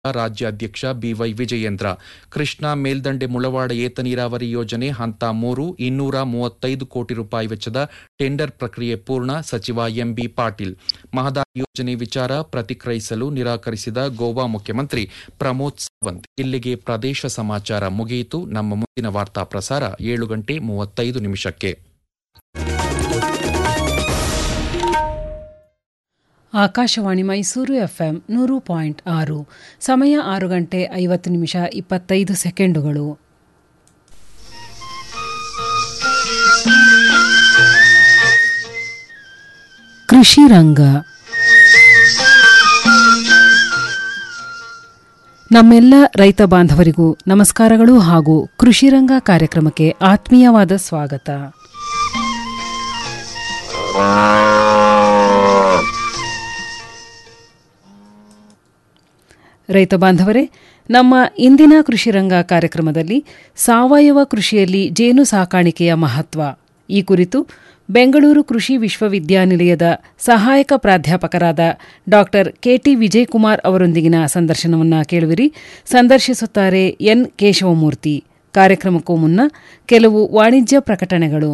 ರಾಜ್ಯ ಅಧ್ಯಕ್ಷ ಬಿವೈ ವಿಜಯೇಂದ್ರ ಕೃಷ್ಣಾ ಮೇಲ್ದಂಡೆ ಮುಳವಾಡ ಏತ ನೀರಾವರಿ ಯೋಜನೆ ಹಂತ ಮೂರು ಇನ್ನೂರ ಮೂವತ್ತೈದು ಕೋಟಿ ರೂಪಾಯಿ ವೆಚ್ಚದ ಟೆಂಡರ್ ಪ್ರಕ್ರಿಯೆ ಪೂರ್ಣ ಸಚಿವ ಎಂಬಿ ಪಾಟೀಲ್ ಮಹದಾಯಿ ಯೋಜನೆ ವಿಚಾರ ಪ್ರತಿಕ್ರಿಯಿಸಲು ನಿರಾಕರಿಸಿದ ಗೋವಾ ಮುಖ್ಯಮಂತ್ರಿ ಪ್ರಮೋದ್ ಸಾವಂತ್ ಇಲ್ಲಿಗೆ ಪ್ರದೇಶ ಸಮಾಚಾರ ಮುಗಿಯಿತು ನಮ್ಮ ಮುಂದಿನ ವಾರ್ತಾ ಪ್ರಸಾರ ಏಳು ಗಂಟೆ ಮೂವತ್ತೈದು ನಿಮಿಷಕ್ಕೆ ಆಕಾಶವಾಣಿ ಮೈಸೂರು ಎಫ್ಎಂ ನೂರು ಪಾಯಿಂಟ್ ಆರು ಸಮಯ ಆರು ಗಂಟೆ ಐವತ್ತು ನಿಮಿಷ ಇಪ್ಪತ್ತೈದು ಸೆಕೆಂಡುಗಳು ಕೃಷಿ ರಂಗ ನಮ್ಮೆಲ್ಲ ರೈತ ಬಾಂಧವರಿಗೂ ನಮಸ್ಕಾರಗಳು ಹಾಗೂ ಕೃಷಿ ರಂಗ ಕಾರ್ಯಕ್ರಮಕ್ಕೆ ಆತ್ಮೀಯವಾದ ಸ್ವಾಗತ ರೈತ ಬಾಂಧವರೇ ನಮ್ಮ ಇಂದಿನ ಕೃಷಿ ರಂಗ ಕಾರ್ಯಕ್ರಮದಲ್ಲಿ ಸಾವಯವ ಕೃಷಿಯಲ್ಲಿ ಜೇನು ಸಾಕಾಣಿಕೆಯ ಮಹತ್ವ ಈ ಕುರಿತು ಬೆಂಗಳೂರು ಕೃಷಿ ವಿಶ್ವವಿದ್ಯಾನಿಲಯದ ಸಹಾಯಕ ಪ್ರಾಧ್ಯಾಪಕರಾದ ಡಾಕ್ಟರ್ ಕೆಟಿ ವಿಜಯಕುಮಾರ್ ಅವರೊಂದಿಗಿನ ಸಂದರ್ಶನವನ್ನು ಕೇಳುವಿರಿ ಸಂದರ್ಶಿಸುತ್ತಾರೆ ಎನ್ ಕೇಶವಮೂರ್ತಿ ಕಾರ್ಯಕ್ರಮಕ್ಕೂ ಮುನ್ನ ಕೆಲವು ವಾಣಿಜ್ಯ ಪ್ರಕಟಣೆಗಳು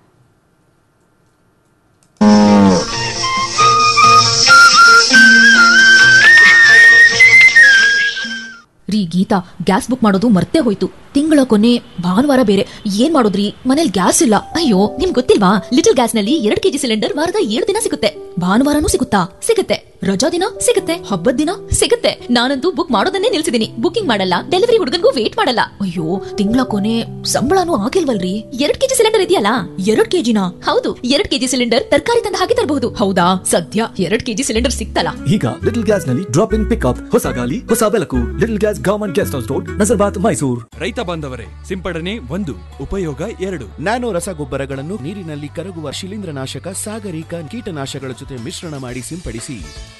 ರೀ ಗೀತಾ ಗ್ಯಾಸ್ ಬುಕ್ ಮಾಡೋದು ಮರ್ತೇ ಹೋಯ್ತು ತಿಂಗಳ ಕೊನೆ ಭಾನುವಾರ ಬೇರೆ ಏನ್ ಮಾಡೋದ್ರಿ ಮನೇಲಿ ಗ್ಯಾಸ್ ಇಲ್ಲ ಅಯ್ಯೋ ನಿಮ್ ಗೊತ್ತಿಲ್ವಾ ಲಿಟಲ್ ಗ್ಯಾಸ್ ನಲ್ಲಿ ಎರಡ್ ಕೆಜಿ ಸಿಲಿಂಡರ್ ವಾರದ ಏಳು ದಿನ ಸಿಗುತ್ತೆ ಭಾನುವಾರನೂ ಸಿಗುತ್ತಾ ಸಿಗುತ್ತೆ ರಜಾ ದಿನ ಸಿಗುತ್ತೆ ಹಬ್ಬದ ದಿನ ಸಿಗುತ್ತೆ ನಾನಂತೂ ಬುಕ್ ಮಾಡೋದನ್ನೇ ನಿಲ್ಸಿದೀನಿ ಬುಕಿಂಗ್ ಮಾಡಲ್ಲ ಡೆಲಿವರಿ ಹುಡುಗನ್ಗೂ ವೇಟ್ ಮಾಡಲ್ಲ ಅಯ್ಯೋ ತಿಂಗಳ ಕೊನೆ ಸಂಬಳನೂ ಆಗಿಲ್ವಲ್ರಿ ಎರಡ್ ಕೆಜಿ ಸಿಲಿಂಡರ್ ಇದೆಯಲ್ಲ ಎರಡ್ ಕೆಜಿನ ಹೌದು ಎರಡ್ ಕೆಜಿ ಸಿಲಿಂಡರ್ ತರಕಾರಿ ತಂದ ಹಾಗೆ ತರಬಹುದು ಹೌದಾ ಸದ್ಯ ಎರಡ್ ಕೆಜಿ ಸಿಲಿಂಡರ್ ಸಿಕ್ತಲ್ಲ ಈಗ ಲಿಟಲ್ ಗ್ಯಾಸ್ ನಲ್ಲಿ ಡ್ರಾಪ್ ಇನ್ ಪಿಕ್ಅಪ್ ಹೊಸ ಗಾಲಿ ಹೊಸ ಬೆಳಕು little gas government guest house road Nazarbad Mysuru ರೈತ ಬಾಂಧವರೇ ಸಿಂಪಡಣೆ ಒಂದು ಉಪಯೋಗ ಎರಡು ನ್ಯಾನೋ ರಸಗೊಬ್ಬರಗಳನ್ನು ನೀರಿನಲ್ಲಿ ಕರಗುವ ಶಿಲೀಂಧ್ರನಾಶಕ ಸಾಗರಿಕ ಕೀಟನಾಶಕಗಳ ಜೊತೆ ಮಿಶ್ರಣ ಮಾಡಿ ಸಿಂಪಡಿಸಿ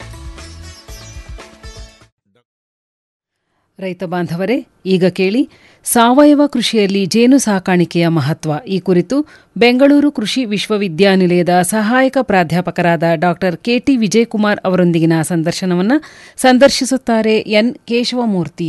ರೈತ ಬಾಂಧವರೇ ಈಗ ಕೇಳಿ ಸಾವಯವ ಕೃಷಿಯಲ್ಲಿ ಜೇನು ಸಾಕಾಣಿಕೆಯ ಮಹತ್ವ ಈ ಕುರಿತು ಬೆಂಗಳೂರು ಕೃಷಿ ವಿಶ್ವವಿದ್ಯಾನಿಲಯದ ಸಹಾಯಕ ಪ್ರಾಧ್ಯಾಪಕರಾದ ಡಾಕ್ಟರ್ ಕೆಟಿ ವಿಜಯಕುಮಾರ್ ಅವರೊಂದಿಗಿನ ಸಂದರ್ಶನವನ್ನು ಸಂದರ್ಶಿಸುತ್ತಾರೆ ಎನ್ ಕೇಶವಮೂರ್ತಿ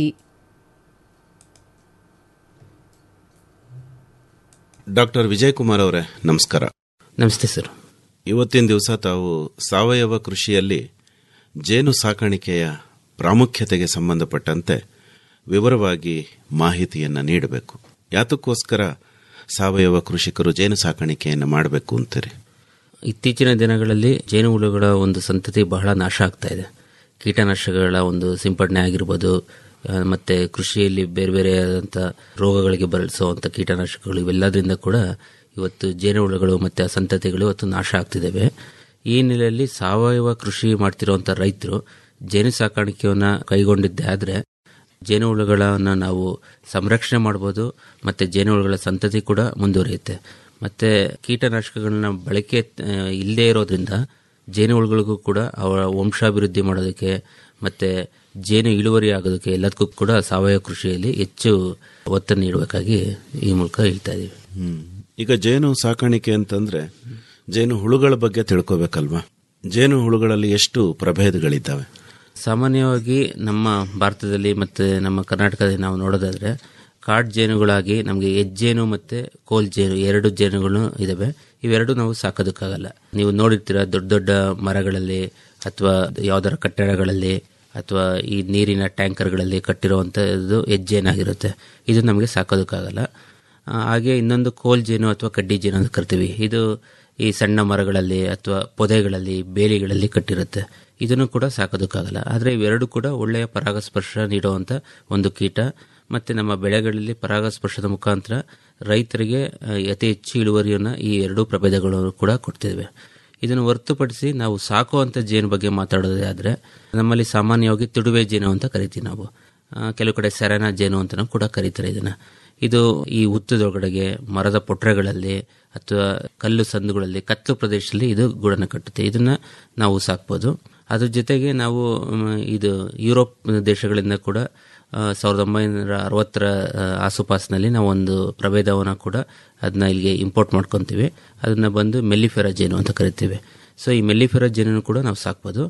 ಡಾಕ್ಟರ್ ವಿಜಯಕುಮಾರ್ ಅವರೇ ನಮಸ್ಕಾರ ನಮಸ್ತೆ ಸರ್ ಇವತ್ತಿನ ದಿವಸ ತಾವು ಸಾವಯವ ಕೃಷಿಯಲ್ಲಿ ಜೇನು ಸಾಕಾಣಿಕೆಯ ಪ್ರಾಮುಖ್ಯತೆಗೆ ಸಂಬಂಧಪಟ್ಟಂತೆ ವಿವರವಾಗಿ ಮಾಹಿತಿಯನ್ನು ನೀಡಬೇಕು ಯಾತಕ್ಕೋಸ್ಕರ ಸಾವಯವ ಕೃಷಿಕರು ಜೇನು ಸಾಕಾಣಿಕೆಯನ್ನು ಮಾಡಬೇಕು ಅಂತೀರಿ ಇತ್ತೀಚಿನ ದಿನಗಳಲ್ಲಿ ಜೇನುಹುಳುಗಳ ಒಂದು ಸಂತತಿ ಬಹಳ ನಾಶ ಆಗ್ತಾ ಇದೆ ಕೀಟನಾಶಕಗಳ ಒಂದು ಸಿಂಪಡಣೆ ಆಗಿರ್ಬೋದು ಆ, ಮತ್ತೆ ಕೃಷಿಯಲ್ಲಿ ಬೇರೆ ಬೇರೆಯಾದಂಥ ರೋಗಗಳಿಗೆ ಬಳಸುವಂಥ ಕೀಟನಾಶಕಗಳು ಇವೆಲ್ಲದರಿಂದ ಕೂಡ ಇವತ್ತು ಜೇನುಹುಳುಗಳು ಮತ್ತು ಆ ಸಂತತಿಗಳು ಇವತ್ತು ನಾಶ ಆಗ್ತಿದ್ದಾವೆ ಈ ನೆಲೆಯಲ್ಲಿ ಸಾವಯವ ಕೃಷಿ ಮಾಡ್ತಿರುವಂಥ ರೈತರು ಜೇನು ಸಾಕಾಣಿಕೆಯನ್ನು ಕೈಗೊಂಡಿದ್ದೆ ಆದರೆ ಜೇನುಹುಳುಗಳನ್ನು ನಾವು ಸಂರಕ್ಷಣೆ ಮಾಡ್ಬೋದು ಮತ್ತು ಜೇನುಹುಳುಗಳ ಸಂತತಿ ಕೂಡ ಮುಂದುವರಿಯುತ್ತೆ ಮತ್ತು ಕೀಟನಾಶಕಗಳನ್ನ ಬಳಕೆ ಇಲ್ಲದೇ ಇರೋದ್ರಿಂದ ಜೇನುಹುಳುಗಳಿಗೂ ಕೂಡ ಅವರ ವಂಶಾಭಿವೃದ್ಧಿ ಮಾಡೋದಕ್ಕೆ ಮತ್ತು ಜೇನು ಇಳುವರಿ ಆಗೋದಕ್ಕೆ ಎಲ್ಲದಕ್ಕೂ ಕೂಡ ಸಾವಯವ ಕೃಷಿಯಲ್ಲಿ ಹೆಚ್ಚು ಒತ್ತು ನೀಡಬೇಕಾಗಿ ಈ ಮೂಲಕ ಹೇಳ್ತಾ ಇದ್ದೀವಿ ಹ್ಮ್. ಈಗ ಜೇನು ಸಾಕಾಣಿಕೆ ಅಂತಂದ್ರೆ ಜೇನು ಹುಳುಗಳ ಬಗ್ಗೆ ತಿಳ್ಕೊಬೇಕಲ್ವಾ ಜೇನು ಹುಳುಗಳಲ್ಲಿ ಎಷ್ಟು ಪ್ರಭೇದಗಳಿದ್ದಾವೆ ಸಾಮಾನ್ಯವಾಗಿ ನಮ್ಮ ಭಾರತದಲ್ಲಿ ಮತ್ತು ನಮ್ಮ ಕರ್ನಾಟಕದಲ್ಲಿ ನಾವು ನೋಡೋದಾದ್ರೆ ಕಾಡು ಜೇನುಗಳಾಗಿ ನಮಗೆ ಹೆಜ್ಜೇನು ಮತ್ತು ಕೋಲ್ ಜೇನು ಎರಡು ಜೇನುಗಳು ಇದಾವೆ ಇವೆರಡು ನಾವು ಸಾಕೋದಕ್ಕಾಗಲ್ಲ ನೀವು ನೋಡಿರ್ತೀರ ದೊಡ್ಡ ದೊಡ್ಡ ಮರಗಳಲ್ಲಿ ಅಥವಾ ಯಾವ್ದಾರ ಕಟ್ಟಡಗಳಲ್ಲಿ ಅಥವಾ ಈ ನೀರಿನ ಟ್ಯಾಂಕರ್ಗಳಲ್ಲಿ ಕಟ್ಟಿರುವಂಥದ್ದು ಹೆಜ್ಜೇನಾಗಿರುತ್ತೆ ಇದು ನಮಗೆ ಸಾಕೋದಕ್ಕಾಗಲ್ಲ ಆ, ಹಾಗೆ ಇನ್ನೊಂದು ಕೋಲ್ ಜೇನು ಅಥವಾ ಕಡ್ಡಿ ಜೇನು ಅಂತ ಕರಿತೀವಿ ಇದು ಈ ಸಣ್ಣ ಮರಗಳಲ್ಲಿ ಅಥವಾ ಪೊದೆಗಳಲ್ಲಿ ಬೇಲಿಗಳಲ್ಲಿ ಕಟ್ಟಿರುತ್ತೆ ಇದನ್ನು ಕೂಡ ಸಾಕೋದಕ್ಕಾಗಲ್ಲ ಆದರೆ ಇವೆರಡು ಕೂಡ ಒಳ್ಳೆಯ ಪರಾಗಸ್ಪರ್ಶ ನೀಡುವಂಥ ಒಂದು ಕೀಟ ಮತ್ತು ನಮ್ಮ ಬೆಳೆಗಳಲ್ಲಿ ಪರಾಗಸ್ಪರ್ಶದ ಮುಖಾಂತರ ರೈತರಿಗೆ ಆ, ಅತಿ ಹೆಚ್ಚು ಇಳುವರಿಯನ್ನು ಈ ಎರಡೂ ಪ್ರಭೇದಗಳು ಕೂಡ ಕೊಡ್ತಿವೆ ಇದನ್ನು ಹೊರತುಪಡಿಸಿ ನಾವು ಸಾಕುವಂಥ ಜೇನು ಬಗ್ಗೆ ಮಾತಾಡೋದೇ ಆದರೆ ನಮ್ಮಲ್ಲಿ ಸಾಮಾನ್ಯವಾಗಿ ತುಡುವೆ ಜೇನು ಅಂತ ಕರಿತೀವಿ ನಾವು ಆ, ಕೆಲವು ಕಡೆ ಸೆರೆನಾ ಜೇನು ಅಂತಲೂ ಕೂಡ ಕರೀತಾರೆ ಇದನ್ನ ಇದು ಈ ಹುತ್ತದೊಳಗಡೆಗೆ ಮರದ ಪೊಟ್ರೆಗಳಲ್ಲಿ ಅಥವಾ ಕಲ್ಲು ಸಂದುಗಳಲ್ಲಿ ಕತ್ತಲು ಪ್ರದೇಶದಲ್ಲಿ ಇದು ಗೂಡನ್ನು ಕಟ್ಟುತ್ತೆ ಇದನ್ನ ನಾವು ಸಾಕ್ಬೋದು ಅದ್ರ ಜೊತೆಗೆ ನಾವು ಮ್, ಇದು ಯುರೋಪ್ ದೇಶಗಳಿಂದ ಕೂಡ ಆ, ಸಾವಿರದ ಒಂಬೈನೂರ ಅರವತ್ತರ ಆ, ಆಸುಪಾಸಿನಲ್ಲಿ ನಾವು ಒಂದು ಪ್ರಭೇದವನ್ನು ಕೂಡ ಅದನ್ನ ಇಲ್ಲಿಗೆ ಇಂಪೋರ್ಟ್ ಮಾಡ್ಕೊತೀವಿ ಅದನ್ನ ಬಂದು ಮೆಲ್ಲಿಫೆರಾ ಜೇನು ಅಂತ ಕರಿತೀವಿ ಸೊ ಈ ಮೆಲ್ಲಿಫೆರಾ ಜೇನನ್ನು ಕೂಡ ನಾವು ಸಾಕ್ಬೋದು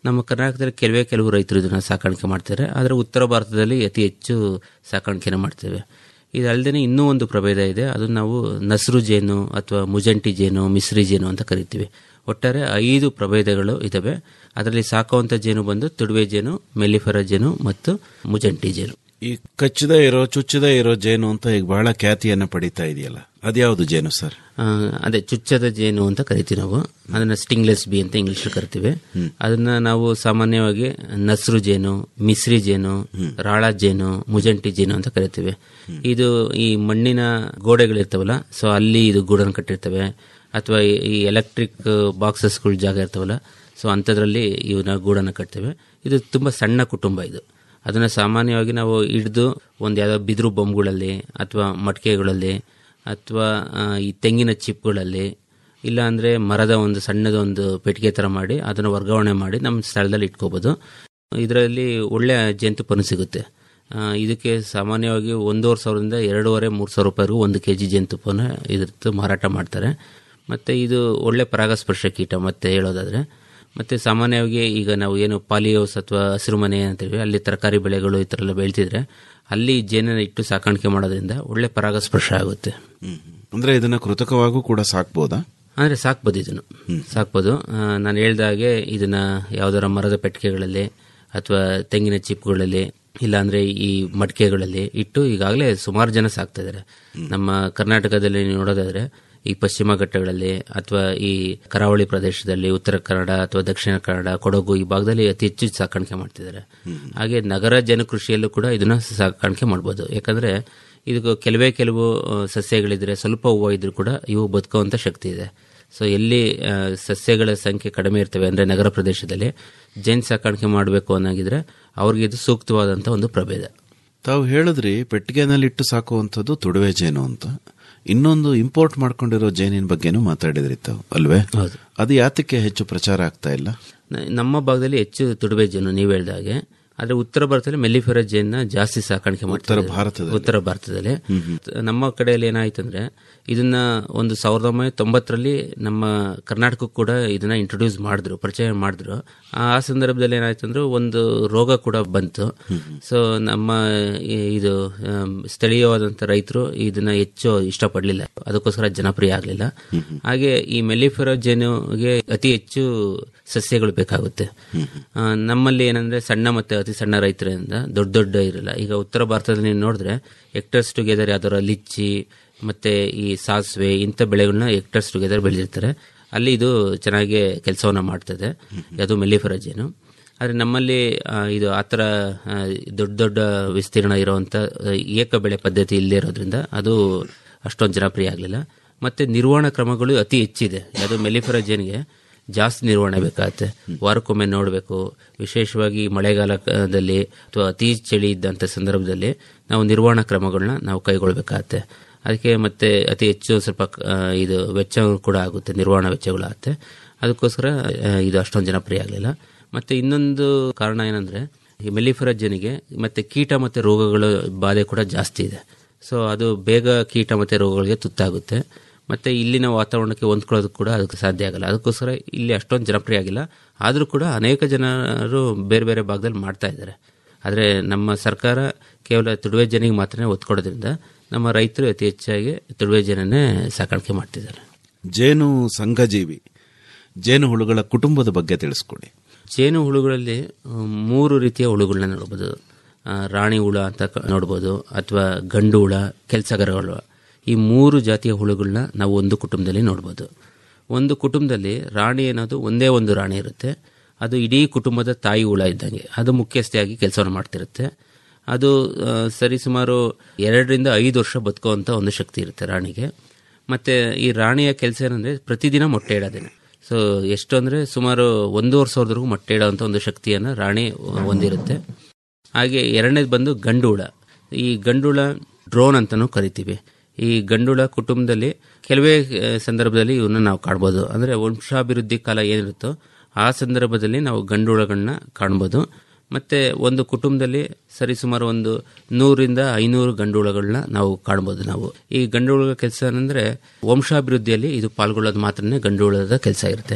ನಮ್ಮ ಕರ್ನಾಟಕದಲ್ಲಿ ಕೆಲವೇ ಕೆಲವು ರೈತರು ಇದನ್ನ ಸಾಕಾಣಿಕೆ ಮಾಡ್ತಾರೆ ಆದರೆ ಉತ್ತರ ಭಾರತದಲ್ಲಿ ಅತಿ ಹೆಚ್ಚು ಸಾಕಾಣಿಕೆನ ಮಾಡ್ತೇವೆ ಇದಲ್ಲದೆ ಇನ್ನೂ ಒಂದು ಪ್ರಭೇದ ಇದೆ ಅದು ನಾವು ನಸರು ಜೇನು ಅಥವಾ ಮುಜಂಟಿ ಜೇನು ಮಿಶ್ರಿ ಜೇನು ಅಂತ ಕರಿತೀವಿ ಒಟ್ಟಾರೆ ಐದು ಪ್ರಭೇದಗಳು ಇದಾವೆ ಅದರಲ್ಲಿ ಸಾಕುವಂಥ ಜೇನು ಬಂದು ತುಡುವೆ ಜೇನು ಮೆಲಿಫೆರ ಜೇನು ಮತ್ತು ಮುಜಂಟಿ ಜೇನು ಈ ಕಚ್ಚದೇ ಇರೋ ಚುಚ್ಚದೇ ಇರೋ ಜೇನು ಅಂತ ಈಗ ಬಹಳ ಖ್ಯಾತಿಯನ್ನ ಪಡಿತಾ ಇದೆಯಲ್ಲ ಅದ್ಯಾವುದು ಜೇನು ಸರ್ ಆ, ಅದೇ ಚುಚ್ಚದ ಜೇನು ಅಂತ ಕರಿತೀವಿ ನಾವು ಅದನ್ನ ಸ್ಟಿಂಗ್ಲೆಸ್ ಬಿ ಅಂತ ಇಂಗ್ಲಿಷ್ ಕರಿತೀವಿ ಅದನ್ನ ನಾವು ಸಾಮಾನ್ಯವಾಗಿ ನಸ್ರು ಜೇನು ಮಿಶ್ರಿ ಜೇನು ರಾಳ ಜೇನು ಮುಜಂಟಿ ಜೇನು ಅಂತ ಕರಿತೀವಿ ಇದು ಈ ಮಣ್ಣಿನ ಗೋಡೆಗಳಿರ್ತಾವಲ್ಲ ಸೊ ಅಲ್ಲಿ ಇದು ಗೂಡನ್ನು ಕಟ್ಟಿರ್ತವೆ ಅಥವಾ ಈ ಎಲೆಕ್ಟ್ರಿಕ್ ಬಾಕ್ಸಸ್ಗಳ ಜಾಗ ಇರ್ತಾವಲ್ಲ ಸೊ ಅಂಥದ್ರಲ್ಲಿ ಇವನ್ನ ಗೂಡನ್ನು ಕಟ್ತೇವೆ ಇದು ತುಂಬಾ ಸಣ್ಣ ಕುಟುಂಬ ಇದು ಅದನ್ನ ಸಾಮಾನ್ಯವಾಗಿ ನಾವು ಹಿಡಿದು ಒಂದು ಯಾವುದೋ ಬಿದಿರು ಬೊಂಬುಗಳಲ್ಲಿ ಅಥವಾ ಮಡಿಕೆಗಳಲ್ಲಿ ಅಥವಾ ಆ, ಈ ತೆಂಗಿನ ಚಿಪ್ಗಳಲ್ಲಿ ಇಲ್ಲ ಅಂದರೆ ಮರದ ಒಂದು ಸಣ್ಣದ ಒಂದು ಪೆಟ್ಟಿಗೆ ಥರ ಮಾಡಿ ಅದನ್ನು ವರ್ಗಾವಣೆ ಮಾಡಿ ನಮ್ಮ ಸ್ಥಳದಲ್ಲಿ ಇಟ್ಕೋಬೋದು ಇದರಲ್ಲಿ ಒಳ್ಳೆ ಜೇನುತುಪ್ಪನೂ ಸಿಗುತ್ತೆ ಆ, ಇದಕ್ಕೆ ಸಾಮಾನ್ಯವಾಗಿ ಒಂದೂವರೆ ಸಾವಿರದಿಂದ ಎರಡೂವರೆ ಮೂರು ಸಾವಿರ ರೂಪಾಯಿಗೂ ಒಂದು ಕೆ ಜಿ ಜೇನುತುಪ್ಪನ ಇದ್ರದ್ದು ಮಾರಾಟ ಮಾಡ್ತಾರೆ ಮತ್ತು ಇದು ಒಳ್ಳೆ ಪರಾಗಸ್ಪರ್ಶ ಕೀಟ ಮತ್ತೆ ಹೇಳೋದಾದರೆ ಮತ್ತು ಸಾಮಾನ್ಯವಾಗಿ ಈಗ ನಾವು ಏನು ಪಾಲಿಯೋಸ್ ಅಥವಾ ಹಸಿರು ಮನೆ ಅಂತೀವಿ ಅಲ್ಲಿ ತರಕಾರಿ ಬೆಳೆಗಳು ಈ ಥರ ಎಲ್ಲ ಬೆಳ್ತಿದ್ರೆ ಅಲ್ಲಿ ಜೇನನ್ನು ಇಟ್ಟು ಸಾಕಾಣಿಕೆ ಮಾಡೋದ್ರಿಂದ ಒಳ್ಳೆ ಪರಾಗಸ್ಪರ್ಶ ಆಗುತ್ತೆ ಅಂದ್ರೆ ಇದನ್ನ ಕೃತಕವಾಗೂ ಕೂಡ ಸಾಕ್ಬೋದಾ ಅಂದರೆ ಸಾಕ್ಬೋದು ಇದನ್ನು ಸಾಕ್ಬೋದು ಆ, ನಾನು ಹೇಳ್ದಾಗೆ ಇದನ್ನ ಯಾವ್ದಾರ ಮರದ ಪೆಟ್ಟಿಗೆಗಳಲ್ಲಿ ಅಥವಾ ತೆಂಗಿನ ಚಿಪ್ಗಳಲ್ಲಿ ಇಲ್ಲಾಂದ್ರೆ ಈ ಮಡಿಕೆಗಳಲ್ಲಿ ಇಟ್ಟು ಈಗಾಗಲೇ ಸುಮಾರು ಜನ ಸಾಕ್ತಾ ಇದ್ದಾರೆ ನಮ್ಮ ಕರ್ನಾಟಕದಲ್ಲಿ ನೀವು ನೋಡೋದಾದ್ರೆ ಈ ಪಶ್ಚಿಮ ಘಟ್ಟಗಳಲ್ಲಿ ಅಥವಾ ಈ ಕರಾವಳಿ ಪ್ರದೇಶದಲ್ಲಿ ಉತ್ತರ ಕನ್ನಡ ಅಥವಾ ದಕ್ಷಿಣ ಕನ್ನಡ ಕೊಡಗು ಈ ಭಾಗದಲ್ಲಿ ಅತಿ ಹೆಚ್ಚು ಸಾಕಾಣಿಕೆ ಮಾಡ್ತಿದ್ದಾರೆ ಹಾಗೆ ನಗರ ಜನಕೃಷಿಯಲ್ಲೂ ಕೂಡ ಇದನ್ನ ಸಾಕಾಣಿಕೆ ಮಾಡ್ಬೋದು ಯಾಕಂದ್ರೆ ಇದಕ್ಕೆ ಕೆಲವೇ ಕೆಲವು ಆ, ಸಸ್ಯಗಳಿದ್ರೆ ಸ್ವಲ್ಪ ಹೂವು ಇದ್ರೂ ಕೂಡ ಇವು ಬದುಕುವಂತ ಶಕ್ತಿ ಇದೆ ಸೊ ಎಲ್ಲಿ ಆ, ಸಸ್ಯಗಳ ಸಂಖ್ಯೆ ಕಡಿಮೆ ಇರ್ತವೆ ಅಂದ್ರೆ ನಗರ ಪ್ರದೇಶದಲ್ಲಿ ಜೇನು ಸಾಕಾಣಿಕೆ ಮಾಡಬೇಕು ಅನ್ನೋಗಿದ್ರೆ ಅವ್ರಿಗೆ ಇದು ಸೂಕ್ತವಾದಂತ ಒಂದು ಪ್ರಭೇದ ತಾವು ಹೇಳಿದ್ರಿ ಪೆಟ್ಟಿಗೆನಲ್ಲಿ ಇಟ್ಟು ಸಾಕುವಂಥದ್ದು ತುಡುವೆ ಜೇನು ಅಂತ ಇನ್ನೊಂದು ಇಂಪೋರ್ಟ್ ಮಾಡ್ಕೊಂಡಿರೋ ಜೇನಿನ ಬಗ್ಗೆನೂ ಮಾತಾಡಿದ್ರಿ ತಾವು ಅಲ್ವೇ ಹೌದು. ಅದು ಯಾತಕ್ಕೆ ಹೆಚ್ಚು ಪ್ರಚಾರ ಆಗ್ತಾ ಇಲ್ಲ ನ- ನಮ್ಮ ಭಾಗದಲ್ಲಿ ಹೆಚ್ಚು ತುಡುಬೆ ಜೇನು ನೀವು ಹೇಳ್ದಾಗೆ ಆದ್ರೆ ಉತ್ತರ ಭಾರತದಲ್ಲಿ ಮೆಲ್ಲಿಫೆರ ಜೇನ್ನ ಜಾಸ್ತಿ ಸಾಕಾಣಿಕೆ ಮಾಡ್ತಾರೆ ಭಾರತದಲ್ಲಿ. ಉತ್ತರ ಭಾರತದಲ್ಲಿ ನಮ್ಮ ಕಡೆಯಲ್ಲಿ ಏನಾಯ್ತಂದ್ರೆ ಇದನ್ನ ಒಂದು ಸಾವಿರದ ಒಂಬೈನೂರ ತೊಂಬತ್ತರಲ್ಲಿ ನಮ್ಮ ಕರ್ನಾಟಕಕ್ಕೂ ಕೂಡ ಇದನ್ನ ಇಂಟ್ರೊಡ್ಯೂಸ್ ಮಾಡಿದ್ರು ಪರಿಚಯ ಮಾಡಿದ್ರು ಆ ಸಂದರ್ಭದಲ್ಲಿ ಏನಾಯ್ತಂದ್ರೆ ಒಂದು ರೋಗ ಕೂಡ ಬಂತು ಸೊ ನಮ್ಮ ಈ- ಇದು ಆಮ್, ಸ್ಥಳೀಯವಾದಂತ ರೈತರು ಇದನ್ನ ಹೆಚ್ಚು ಇಷ್ಟಪಡಲಿಲ್ಲ ಅದಕ್ಕೋಸ್ಕರ ಜನಪ್ರಿಯ ಆಗಲಿಲ್ಲ ಹಾಗೆ ಈ ಮೆಲಿಫೆರ ಜೇನುಗೆ ಅತಿ ಹೆಚ್ಚು ಸಸ್ಯಗಳು ಬೇಕಾಗುತ್ತೆ ಆ, ನಮ್ಮಲ್ಲಿ ಏನಂದ್ರೆ ಸಣ್ಣ ಮತ್ತೆ ಅತಿ ಸಣ್ಣ ರೈತರಿಂದ ದೊಡ್ಡ ದೊಡ್ಡ ಇರಲ್ಲ ಈಗ ಉತ್ತರ ಭಾರತದಲ್ಲಿ ನೀವು ನೋಡಿದ್ರೆ ಹೆಕ್ಟರ್ಸ್ ಟುಗೆದರ್ ಯಾವ್ದಾರ ಲಿಚ್ಚಿ ಮತ್ತೆ ಈ ಸಾಸಿವೆ ಇಂಥ ಬೆಳೆಗಳನ್ನ ಹೆಕ್ಟರ್ಸ್ ಟುಗೆದರ್ ಬೆಳೆದಿರ್ತಾರೆ ಅಲ್ಲಿ ಇದು ಚೆನ್ನಾಗಿ ಕೆಲಸವನ್ನ ಮಾಡ್ತದೆ ಅದು ಮೆಲಿಫೆರ ಜೇನು ಆದರೆ ನಮ್ಮಲ್ಲಿ ಆ, ಇದು ಆ ಥರ ಆ, ದೊಡ್ಡ ದೊಡ್ಡ ವಿಸ್ತೀರ್ಣ ಇರುವಂಥ ಆ, ಏಕ ಬೆಳೆ ಪದ್ಧತಿ ಇಲ್ಲದೆ ಇರೋದ್ರಿಂದ ಅದು ಅಷ್ಟೊಂದು ಜನಪ್ರಿಯ ಆಗಲಿಲ್ಲ ಮತ್ತೆ ನಿರ್ವಹಣಾ ಕ್ರಮಗಳು ಅತಿ ಹೆಚ್ಚಿದೆ ಅದು ಮೆಲಿಫೆರ ಜೇನ್ಗೆ ಜಾಸ್ತಿ ನಿರ್ವಹಣೆ ಬೇಕಾಗುತ್ತೆ ವಾರಕ್ಕೊಮ್ಮೆ ನೋಡಬೇಕು ವಿಶೇಷವಾಗಿ ಮಳೆಗಾಲದಲ್ಲಿ ಅಥವಾ ಅತಿ ಚಳಿ ಇದ್ದಂಥ ಸಂದರ್ಭದಲ್ಲಿ ನಾವು ನಿರ್ವಹಣಾ ಕ್ರಮಗಳನ್ನ ನಾವು ಕೈಗೊಳ್ಬೇಕಾಗತ್ತೆ ಅದಕ್ಕೆ ಮತ್ತೆ ಅತಿ ಹೆಚ್ಚು ಸ್ವಲ್ಪ ಆ, ಇದು ವೆಚ್ಚ ಕೂಡ ಆಗುತ್ತೆ ನಿರ್ವಹಣಾ ವೆಚ್ಚಗಳಾಗುತ್ತೆ ಅದಕ್ಕೋಸ್ಕರ ಆ, ಇದು ಅಷ್ಟೊಂದು ಜನಪ್ರಿಯ ಆಗಲಿಲ್ಲ ಮತ್ತೆ ಇನ್ನೊಂದು ಕಾರಣ ಏನಂದ್ರೆ ಈ ಮೆಲಿಫೆರ ಜನಿಗೆ ಮತ್ತೆ ಕೀಟ ಮತ್ತೆ ರೋಗಗಳ ಬಾಧೆ ಕೂಡ ಜಾಸ್ತಿ ಇದೆ ಸೊ ಅದು ಬೇಗ ಕೀಟ ಮತ್ತೆ ರೋಗಗಳಿಗೆ ತುತ್ತಾಗುತ್ತೆ ಮತ್ತೆ ಇಲ್ಲಿನ ವಾತಾವರಣಕ್ಕೆ ಹೊಂದ್ಕೊಳ್ಳೋದಕ್ಕೆ ಕೂಡ ಅದಕ್ಕೆ ಸಾಧ್ಯ ಆಗಲ್ಲ ಅದಕ್ಕೋಸ್ಕರ ಇಲ್ಲಿ ಅಷ್ಟೊಂದು ಜನಪ್ರಿಯ ಆಗಿಲ್ಲ ಆದರೂ ಕೂಡ ಅನೇಕ ಜನರು ಬೇರೆ ಬೇರೆ ಭಾಗದಲ್ಲಿ ಮಾಡ್ತಾ ಇದ್ದಾರೆ ಆದರೆ ನಮ್ಮ ಸರ್ಕಾರ ಕೇವಲ ತುಡುವೆ ಜನಿಗೆ ಮಾತ್ರ ಒತ್ತು ಕೊಡೋದ್ರಿಂದ ನಮ್ಮ ರೈತರು ಅತಿ ಹೆಚ್ಚಾಗಿ ತುಡುವೆ ಜನನೇ ಸಾಕಾಣಿಕೆ ಮಾಡ್ತಿದ್ದಾರೆ ಜೇನು ಸಂಘಜೀವಿ ಜೇನು ಹುಳುಗಳ ಕುಟುಂಬದ ಬಗ್ಗೆ ತಿಳಿಸ್ಕೊಡಿ ಜೇನು ಹುಳುಗಳಲ್ಲಿ ಆ, ಮೂರು ರೀತಿಯ ಹುಳುಗಳನ್ನ ನೋಡ್ಬೋದು ಆ, ರಾಣಿ ಹುಳ ಅಂತ ಕ- ನೋಡ್ಬೋದು ಅಥವಾ ಗಂಡು ಹುಳ ಕೆಲಸಗಾರಗಳು ಈ ಮೂರು ಜಾತಿಯ ಹುಳುಗಳನ್ನ ನಾವು ಒಂದು ಕುಟುಂಬದಲ್ಲಿ ನೋಡ್ಬೋದು ಒಂದು ಕುಟುಂಬದಲ್ಲಿ ರಾಣಿ ಅನ್ನೋದು ಒಂದೇ ಒಂದು ರಾಣಿ ಇರುತ್ತೆ ಅದು ಇಡೀ ಕುಟುಂಬದ ತಾಯಿ ಹುಳ ಇದ್ದಂಗೆ ಅದು ಮುಖ್ಯಸ್ಥೆಯಾಗಿ ಕೆಲಸವನ್ನು ಮಾಡ್ತಿರುತ್ತೆ ಅದು ಆ, ಸರಿಸುಮಾರು ಎರಡರಿಂದ ಐದು ವರ್ಷ ಬದುಕುವಂಥ ಒಂದು ಶಕ್ತಿ ಇರುತ್ತೆ ರಾಣಿಗೆ ಮತ್ತೆ ಈ ರಾಣಿಯ ಕೆಲಸ ಏನಂದ್ರೆ ಪ್ರತಿದಿನ ಮೊಟ್ಟೆ ಇಡೋದೇನೆ ಸೊ ಎಷ್ಟು ಅಂದ್ರೆ ಸುಮಾರು ಒಂದೂವರೆ ಸಾವಿರದವರೆಗೂ ಮೊಟ್ಟೆ ಇಡೋವಂಥ ಒಂದು ಶಕ್ತಿಯನ್ನ ರಾಣಿ ಹೊಂದಿರುತ್ತೆ ಹಾಗೆ ಎರಡನೇದು ಬಂದು ಗಂಡುಳ ಈ ಗಂಡುಳ ಡ್ರೋನ್ ಅಂತಾನೂ ಕರಿತೀವಿ ಈ ಗಂಡುಳ ಕುಟುಂಬದಲ್ಲಿ ಕೆಲವೇ ಆ, ಸಂದರ್ಭದಲ್ಲಿ ಇವನ್ನ ನಾವು ಕಾಣ್ಬೋದು ಅಂದ್ರೆ ವಂಶಾಭಿವೃದ್ಧಿ ಕಾಲ ಏನಿರುತ್ತೋ ಆ ಸಂದರ್ಭದಲ್ಲಿ ನಾವು ಗಂಡುಳಗಳನ್ನ ಕಾಣ್ಬೋದು ಮತ್ತೆ ಒಂದು ಕುಟುಂಬದಲ್ಲಿ ಸರಿಸುಮಾರು ಒಂದು ನೂರಿಂದ ಐನೂರು ಗಂಡುಳಗಳನ್ನ ನಾವು ಕಾಣ್ಬೋದು ನಾವು ಈ ಗಂಡುಳ ಕೆಲಸ ಅಂದ್ರೆ ವಂಶಾಭಿವೃದ್ಧಿಯಲ್ಲಿ ಇದು ಪಾಲ್ಗೊಳ್ಳೋದು ಮಾತ್ರನೇ ಗಂಡುಳದ ಕೆಲಸ ಇರುತ್ತೆ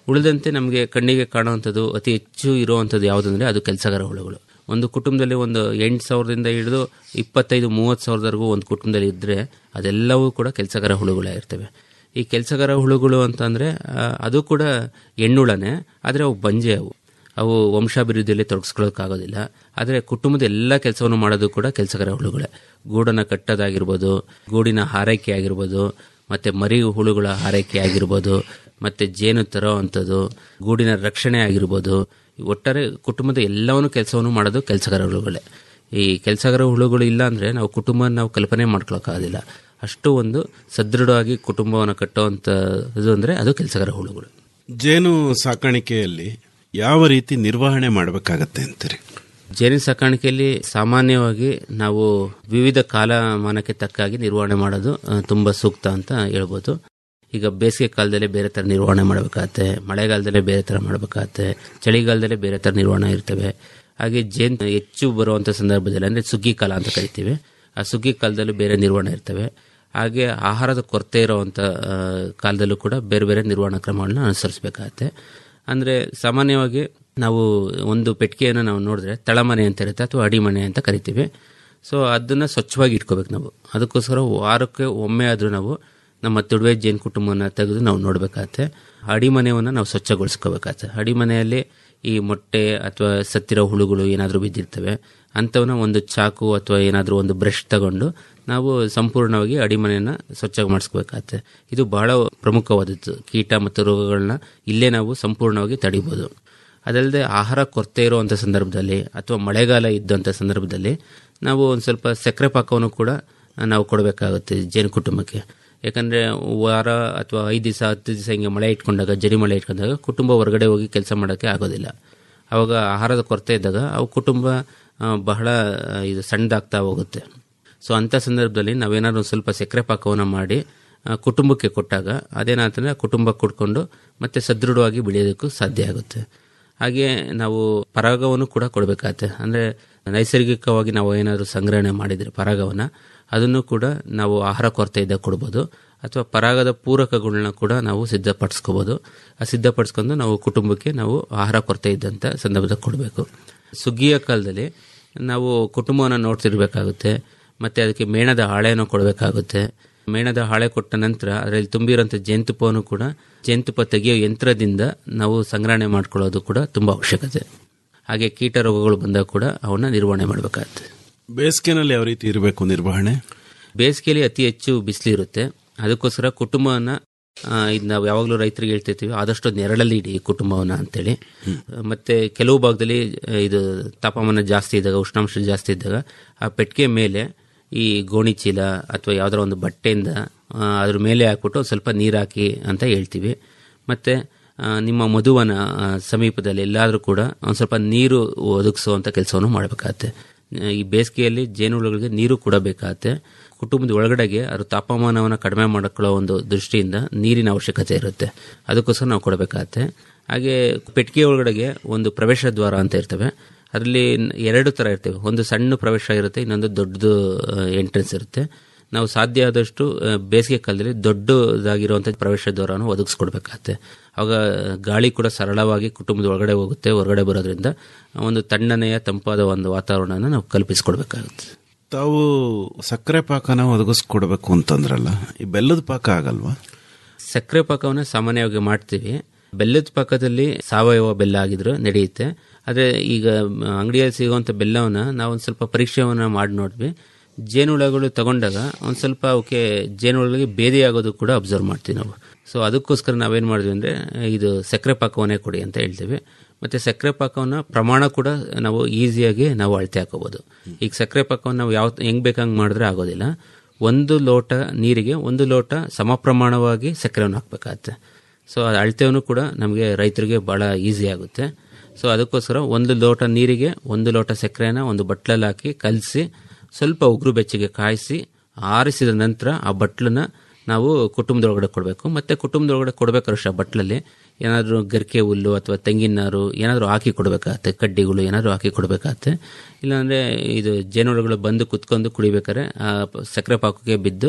ಉಳಿದಂತೆ ನಮಗೆ ಕಣ್ಣಿಗೆ ಕಾಣುವಂಥದ್ದು ಅತಿ ಹೆಚ್ಚು ಇರುವಂಥದ್ದು ಯಾವುದಂದ್ರೆ ಅದು ಕೆಲಸಗಾರ ಹುಳುಗಳು ಒಂದು ಕುಟುಂಬದಲ್ಲಿ ಒಂದು ಎಂಟು ಸಾವಿರದಿಂದ ಹಿಡಿದು ಇಪ್ಪತ್ತೈದು ಮೂವತ್ತು ಸಾವಿರದವರೆಗೂ ಒಂದು ಕುಟುಂಬದಲ್ಲಿ ಇದ್ದರೆ ಅದೆಲ್ಲವೂ ಕೂಡ ಕೆಲಸಗಾರ ಹುಳುಗಳೇ ಇರ್ತವೆ ಈ ಕೆಲಸಗಾರ ಹುಳುಗಳು ಅಂತಂದರೆ ಅದು ಕೂಡ ಹೆಣ್ಣುಳನೇ ಆದರೆ ಅವು ಬಂಜೆ ಅವು ಅವು ವಂಶಾಭಿವೃದ್ಧಿಯಲ್ಲಿ ತೊಡಗಿಸ್ಕೊಳ್ಳೋಕ್ಕಾಗೋದಿಲ್ಲ ಆದರೆ ಕುಟುಂಬದ ಎಲ್ಲ ಕೆಲಸವನ್ನು ಮಾಡೋದು ಕೂಡ ಕೆಲಸಗಾರ ಹುಳುಗಳೇ ಗೂಡನ್ನು ಕಟ್ಟೋದಾಗಿರ್ಬೋದು ಗೂಡಿನ ಹಾರೈಕೆ ಆಗಿರ್ಬೋದು ಮತ್ತು ಮರಿ ಹುಳುಗಳ ಹಾರೈಕೆ ಆಗಿರ್ಬೋದು ಮತ್ತು ಜೇನು ತರೋ ಅಂಥದ್ದು ಗೂಡಿನ ರಕ್ಷಣೆ ಆಗಿರ್ಬೋದು ಒಟ್ಟಾರೆ ಕುಟುಂಬದ ಎಲ್ಲವನ್ನೂ ಕೆಲಸವನ್ನು ಮಾಡೋದು ಕೆಲಸಗಾರ ಹುಳುಗಳೇ ಈ ಕೆಲಸಗಾರ ಹುಳುಗಳು ಇಲ್ಲ ಅಂದರೆ ನಾವು ಕುಟುಂಬ ನಾವು ಕಲ್ಪನೆ ಮಾಡ್ಕೊಳ್ಳೋಕ್ಕಾಗೋದಿಲ್ಲ ಅಷ್ಟು ಒಂದು ಸದೃಢವಾಗಿ ಕುಟುಂಬವನ್ನು ಕಟ್ಟುವಂಥದ್ದು ಅಂದರೆ ಅದು ಕೆಲಸಗಾರ ಹುಳುಗಳು ಜೇನು ಸಾಕಾಣಿಕೆಯಲ್ಲಿ ಯಾವ ರೀತಿ ನಿರ್ವಹಣೆ ಮಾಡಬೇಕಾಗತ್ತೆ ಅಂತೀರಿ ಜೇನು ಸಾಕಾಣಿಕೆಯಲ್ಲಿ ಸಾಮಾನ್ಯವಾಗಿ ನಾವು ವಿವಿಧ ಕಾಲಮಾನಕ್ಕೆ ತಕ್ಕಾಗಿ ನಿರ್ವಹಣೆ ಮಾಡೋದು ಆ, ತುಂಬಾ ಸೂಕ್ತ ಅಂತ ಹೇಳ್ಬೋದು ಈಗ ಬೇಸಿಗೆ ಕಾಲದಲ್ಲಿ ಬೇರೆ ಥರ ನಿರ್ವಹಣೆ ಮಾಡಬೇಕಾಗತ್ತೆ ಮಳೆಗಾಲದಲ್ಲೇ ಬೇರೆ ಥರ ಮಾಡಬೇಕಾಗತ್ತೆ ಚಳಿಗಾಲದಲ್ಲೇ ಬೇರೆ ಥರ ನಿರ್ವಹಣೆ ಇರ್ತವೆ ಹಾಗೆ ಜೇನು ಹೆಚ್ಚು ಬರುವಂಥ ಸಂದರ್ಭದಲ್ಲಿ ಅಂದರೆ ಸುಗ್ಗಿ ಕಾಲ ಅಂತ ಕರಿತೀವಿ ಆ ಸುಗ್ಗಿ ಕಾಲದಲ್ಲೂ ಬೇರೆ ನಿರ್ವಹಣೆ ಇರ್ತವೆ ಹಾಗೆ ಆಹಾರದ ಕೊರತೆ ಇರುವಂಥ ಆ, ಕಾಲದಲ್ಲೂ ಕೂಡ ಬೇರೆ ಬೇರೆ ನಿರ್ವಹಣಾ ಕ್ರಮಗಳನ್ನ ಅನುಸರಿಸಬೇಕಾಗತ್ತೆ ಅಂದರೆ ಸಾಮಾನ್ಯವಾಗಿ ನಾವು ಒಂದು ಪೆಟ್ಟಿಗೆಯನ್ನು ನಾವು ನೋಡಿದ್ರೆ ತಳಮನೆ ಅಂತ ಇರುತ್ತೆ ಅಥವಾ ಅಡಿಮನೆ ಅಂತ ಕರಿತೀವಿ ಸೊ ಅದನ್ನು ಸ್ವಚ್ಛವಾಗಿ ಇಟ್ಕೋಬೇಕು ನಾವು ಅದಕ್ಕೋಸ್ಕರ ವಾರಕ್ಕೆ ಒಮ್ಮೆ ಆದರೂ ನಾವು ನಮ್ಮ ತುಡುವೆ ಜೇನು ಕುಟುಂಬನ ತೆಗೆದು ನಾವು ನೋಡಬೇಕಾಗತ್ತೆ ಅಡಿಮನೆಯನ್ನು ನಾವು ಸ್ವಚ್ಛಗೊಳಿಸ್ಕೋಬೇಕಾಗತ್ತೆ ಅಡಿಮನೆಯಲ್ಲಿ ಈ ಮೊಟ್ಟೆ ಅಥವಾ ಸತ್ತಿರೋ ಹುಳುಗಳು ಏನಾದರೂ ಬಿದ್ದಿರ್ತವೆ ಅಂಥವನ್ನ ಒಂದು ಚಾಕು ಅಥವಾ ಏನಾದರೂ ಒಂದು ಬ್ರಷ್ ತಗೊಂಡು ನಾವು ಸಂಪೂರ್ಣವಾಗಿ ಅಡಿಮನೆಯನ್ನು ಸ್ವಚ್ಛ ಮಾಡಿಸ್ಕೋಬೇಕಾಗತ್ತೆ ಇದು ಬಹಳ ಪ್ರಮುಖವಾದದ್ದು ಕೀಟ ಮತ್ತು ರೋಗಗಳನ್ನ ಇಲ್ಲೇ ನಾವು ಸಂಪೂರ್ಣವಾಗಿ ತಡಿಬೋದು ಅದಲ್ಲದೆ ಆಹಾರ ಕೊರತೆ ಇರುವಂಥ ಸಂದರ್ಭದಲ್ಲಿ ಅಥವಾ ಮಳೆಗಾಲ ಇದ್ದಂಥ ಸಂದರ್ಭದಲ್ಲಿ ನಾವು ಒಂದು ಸ್ವಲ್ಪ ಸಕ್ಕರೆ ಪಾಕವನ್ನು ಕೂಡ ನಾವು ಕೊಡಬೇಕಾಗುತ್ತೆ ಜೇನು ಕುಟುಂಬಕ್ಕೆ ಯಾಕಂದರೆ ವಾರ ಅಥವಾ ಐದು ದಿವಸ ಹತ್ತು ದಿವಸ ಹಿಂಗೆ ಮಳೆ ಇಟ್ಕೊಂಡಾಗ ಜರಿ ಮಳೆ ಇಟ್ಕೊಂಡಾಗ ಕುಟುಂಬ ಹೊರಗಡೆ ಹೋಗಿ ಕೆಲಸ ಮಾಡೋಕ್ಕೆ ಆಗೋದಿಲ್ಲ ಆವಾಗ ಆಹಾರದ ಕೊರತೆ ಇದ್ದಾಗ ಅವು ಕುಟುಂಬ ಆ, ಬಹಳ ಆ, ಇದು ಸಣ್ಣದಾಗ್ತಾ ಹೋಗುತ್ತೆ ಸೊ ಅಂಥ ಸಂದರ್ಭದಲ್ಲಿ ನಾವೇನಾದ್ರು ಒಂದು ಸ್ವಲ್ಪ ಸಕ್ಕರೆ ಪಾಕವನ್ನು ಮಾಡಿ ಆ, ಕುಟುಂಬಕ್ಕೆ ಕೊಟ್ಟಾಗ ಅದೇನಾಗ್ತಂದ್ರೆ ಆ ಕುಟುಂಬ ಕೊಡ್ಕೊಂಡು ಮತ್ತೆ ಸದೃಢವಾಗಿ ಬೆಳೆಯೋದಕ್ಕೂ ಸಾಧ್ಯ ಆಗುತ್ತೆ ಹಾಗೆ ನಾವು ಪರಾಗವನ್ನು ಕೂಡ ಕೊಡಬೇಕಾಗತ್ತೆ ಅಂದರೆ ನೈಸರ್ಗಿಕವಾಗಿ ನಾವು ಏನಾದರೂ ಸಂಗ್ರಹಣೆ ಮಾಡಿದರೆ ಪರಾಗವನ್ನು ಅದನ್ನು ಕೂಡ ನಾವು ಆಹಾರ ಕೊರತೆ ಇದ್ದಾಗ ಕೊಡ್ಬೋದು ಅಥವಾ ಪರಾಗದ ಪೂರಕಗಳನ್ನ ಕೂಡ ನಾವು ಸಿದ್ಧಪಡಿಸ್ಕೋಬೋದು ಆ ಸಿದ್ಧಪಡಿಸ್ಕೊಂಡು ನಾವು ಕುಟುಂಬಕ್ಕೆ ನಾವು ಆಹಾರ ಕೊರತೆ ಇದ್ದಂಥ ಸಂದರ್ಭದಲ್ಲಿ ಕೊಡಬೇಕು ಸುಗ್ಗಿಯ ಕಾಲದಲ್ಲಿ ನಾವು ಕುಟುಂಬವನ್ನು ನೋಡ್ತಿರ್ಬೇಕಾಗುತ್ತೆ ಮತ್ತು ಅದಕ್ಕೆ ಮೇಣದ ಹಾಳೆಯನ್ನು ಕೊಡಬೇಕಾಗುತ್ತೆ ಮೇಣದ ಹಾಳೆ ಕೊಟ್ಟ ನಂತರ ಅದರಲ್ಲಿ ತುಂಬಿರೋಂಥ ಜೇನುತುಪ್ಪವನ್ನು ಕೂಡ ಜೇನುತುಪ್ಪ ತೆಗೆಯೋ ಯಂತ್ರದಿಂದ ನಾವು ಸಂಗ್ರಹಣೆ ಮಾಡ್ಕೊಳ್ಳೋದು ಕೂಡ ತುಂಬ ಅವಶ್ಯಕತೆ ಹಾಗೆ ಕೀಟ ರೋಗಗಳು ಬಂದಾಗ ಕೂಡ ಅವನ್ನ ನಿರ್ವಹಣೆ ಮಾಡಬೇಕಾಗುತ್ತೆ ಬೇಸಿಗೆನಲ್ಲಿ ಯಾವ ರೀತಿ ಇರಬೇಕು ನಿರ್ವಹಣೆ ಬೇಸಿಗೆಯಲ್ಲಿ ಅತಿ ಹೆಚ್ಚು ಬಿಸಿಲಿರುತ್ತೆ ಅದಕ್ಕೋಸ್ಕರ ಕುಟುಂಬವನ್ನ ಆ, ಇದು ನಾವು ಯಾವಾಗಲೂ ರೈತರಿಗೆ ಹೇಳ್ತಿರ್ತೀವಿ ಆದಷ್ಟು ನೆರಳಲ್ಲಿ ಇಡಿ ಕುಟುಂಬವನ್ನ ಅಂತೇಳಿ ಮತ್ತೆ ಕೆಲವು ಭಾಗದಲ್ಲಿ ಆ, ಇದು ತಾಪಮಾನ ಜಾಸ್ತಿ ಇದ್ದಾಗ ಉಷ್ಣಾಂಶ ಜಾಸ್ತಿ ಇದ್ದಾಗ ಆ ಪೆಟ್ಟಿಗೆ ಮೇಲೆ ಈ ಗೋಣಿ ಚೀಲ ಅಥವಾ ಯಾವ್ದಾರ ಒಂದು ಬಟ್ಟೆಯಿಂದ ಆ, ಅದ್ರ ಮೇಲೆ ಹಾಕ್ಬಿಟ್ಟು ಒಂದ್ ಸ್ವಲ್ಪ ನೀರು ಹಾಕಿ ಅಂತ ಹೇಳ್ತೀವಿ ಮತ್ತೆ ಆ, ನಿಮ್ಮ ಮಧುವನ ಆ, ಸಮೀಪದಲ್ಲಿ ಎಲ್ಲಾದರೂ ಕೂಡ ಒಂದು ಸ್ವಲ್ಪ ನೀರು ಒದಗಿಸುವಂಥ ಕೆಲಸವನ್ನು ಮಾಡಬೇಕಾಗತ್ತೆ ಈ ಬೇಸಿಗೆಯಲ್ಲಿ ಜೇನುಹುಳುಗಳಿಗೆ ನೀರು ಕೂಡ ಬೇಕಾಗತ್ತೆ ಕುಟುಂಬದ ಒಳಗಡೆಗೆ ಅದ್ರ ತಾಪಮಾನವನ್ನು ಕಡಿಮೆ ಮಾಡ್ಕೊಳ್ಳೋ ಒಂದು ದೃಷ್ಟಿಯಿಂದ ನೀರಿನ ಅವಶ್ಯಕತೆ ಇರುತ್ತೆ ಅದಕ್ಕೋಸ್ಕರ ನಾವು ಕೊಡಬೇಕಾಗತ್ತೆ ಹಾಗೆ ಪೆಟ್ಟಿಗೆ ಒಳಗಡೆಗೆ ಒಂದು ಪ್ರವೇಶ ದ್ವಾರ ಅಂತ ಇರ್ತವೆ ಅದರಲ್ಲಿ ಎರಡು ಥರ ಇರ್ತವೆ ಒಂದು ಸಣ್ಣ ಪ್ರವೇಶ ಇರುತ್ತೆ ಇನ್ನೊಂದು ದೊಡ್ಡದು ಎಂಟ್ರೆನ್ಸ್ ಇರುತ್ತೆ ನಾವು ಸಾಧ್ಯ ಆದಷ್ಟು ಆ, ಬೇಸಿಗೆ ಕಾಲದಲ್ಲಿ ದೊಡ್ಡದಾಗಿರುವಂಥ ಪ್ರವೇಶ ದ್ವಾರವನ್ನು ಒದಗಿಸ್ಕೊಡ್ಬೇಕಾಗತ್ತೆ ಆವಾಗ ಗಾಳಿ ಕೂಡ ಸರಳವಾಗಿ ಕುಟುಂಬದ ಒಳಗಡೆ ಹೋಗುತ್ತೆ ಹೊರಗಡೆ ಬರೋದ್ರಿಂದ ಒಂದು ತಣ್ಣನೆಯ ತಂಪಾದ ಒಂದು ವಾತಾವರಣನ ನಾವು ಕಲ್ಪಿಸ್ಕೊಡ್ಬೇಕಾಗುತ್ತೆ ತಾವು ಸಕ್ಕರೆ ಪಾಕನ ಒದಗಿಸ್ಕೊಡ್ಬೇಕು ಅಂತಂದ್ರಲ್ಲ ಈ ಬೆಲ್ಲದ ಪಾಕ ಆಗಲ್ವಾ ಸಕ್ಕರೆ ಪಾಕವನ್ನು ಸಾಮಾನ್ಯವಾಗಿ ಮಾಡ್ತೀವಿ ಬೆಲ್ಲದ ಪಾಕದಲ್ಲಿ ಸಾವಯವ ಬೆಲ್ಲ ಆಗಿದ್ರು ನಡೆಯುತ್ತೆ ಆದರೆ ಈಗ ಮ, ಅಂಗಡಿಯಲ್ಲಿ ಸಿಗುವಂಥ ಬೆಲ್ಲವನ್ನ ನಾವು ಒಂದು ಸ್ವಲ್ಪ ಪರೀಕ್ಷೆಯನ್ನು ಮಾಡಿ ನೋಡಿದ್ವಿ ಜೇನುಹುಳಗಳು ತಗೊಂಡಾಗ ಒಂದು ಸ್ವಲ್ಪ ಅವಕ್ಕೆ ಜೇನುಹುಳಗಳಿಗೆ ಬೇದಿ ಆಗೋದು ಕೂಡ ಅಬ್ಸರ್ವ್ ಮಾಡ್ತೀವಿ ನಾವು ಸೊ ಅದಕ್ಕೋಸ್ಕರ ನಾವೇನು ಮಾಡಿದ್ವಿ ಅಂದರೆ ಇದು ಸಕ್ಕರೆ ಪಾಕವನ್ನೇ ಕೊಡಿ ಅಂತ ಹೇಳ್ತೀವಿ ಮತ್ತು ಸಕ್ಕರೆ ಪಾಕವನ್ನು ಪ್ರಮಾಣ ಕೂಡ ನಾವು ಈಸಿಯಾಗಿ ನಾವು ಅಳತೆ ಹಾಕೋಬೋದು ಈಗ ಸಕ್ಕರೆ ಪಾಕವನ್ನು ನಾವು ಯಾವ ಹೆಂಗೆ ಬೇಕಂಗೆ ಮಾಡಿದ್ರೆ ಆಗೋದಿಲ್ಲ ಒಂದು ಲೋಟ ನೀರಿಗೆ ಒಂದು ಲೋಟ ಸಮ ಪ್ರಮಾಣವಾಗಿ ಸಕ್ಕರೆಯನ್ನು ಹಾಕಬೇಕಾಗತ್ತೆ ಸೊ ಅದು ಅಳತೆಯನ್ನು ಕೂಡ ನಮಗೆ ರೈತರಿಗೆ ಭಾಳ ಈಸಿ ಆಗುತ್ತೆ ಸೊ ಅದಕ್ಕೋಸ್ಕರ ಒಂದು ಲೋಟ ನೀರಿಗೆ ಒಂದು ಲೋಟ ಸಕ್ಕರೆನ ಒಂದು ಬಟ್ಲಲ್ಲಿ ಹಾಕಿ ಕಲಸಿ ಸ್ವಲ್ಪ ಉಗುರು ಬೆಚ್ಚಗೆ ಕಾಯಿಸಿ ಆರಿಸಿದ ನಂತರ ಆ ಬಟ್ಲನ್ನ ನಾವು ಕುಟುಂಬದೊಳಗಡೆ ಕೊಡಬೇಕು ಮತ್ತೆ ಕುಟುಂಬದೊಳಗಡೆ ಕೊಡಬೇಕಾದ್ರೆ ಅಷ್ಟೇ ಆ ಬಟ್ಲಲ್ಲಿ ಏನಾದರೂ ಗರಿಕೆ ಹುಲ್ಲು ಅಥವಾ ತೆಂಗಿನಾರು ಏನಾದರೂ ಹಾಕಿ ಕೊಡಬೇಕಾಗತ್ತೆ ಕಡ್ಡಿಗಳು ಏನಾದರೂ ಹಾಕಿ ಕೊಡಬೇಕಾಗತ್ತೆ ಇಲ್ಲಾಂದರೆ ಇದು ಜೇನುಹುಳುಗಳು ಬಂದು ಕುತ್ಕೊಂಡು ಕುಡಿಬೇಕಾದ್ರೆ ಆ ಪ- ಸಕ್ಕರೆ ಪಾಕಕ್ಕೆ ಬಿದ್ದು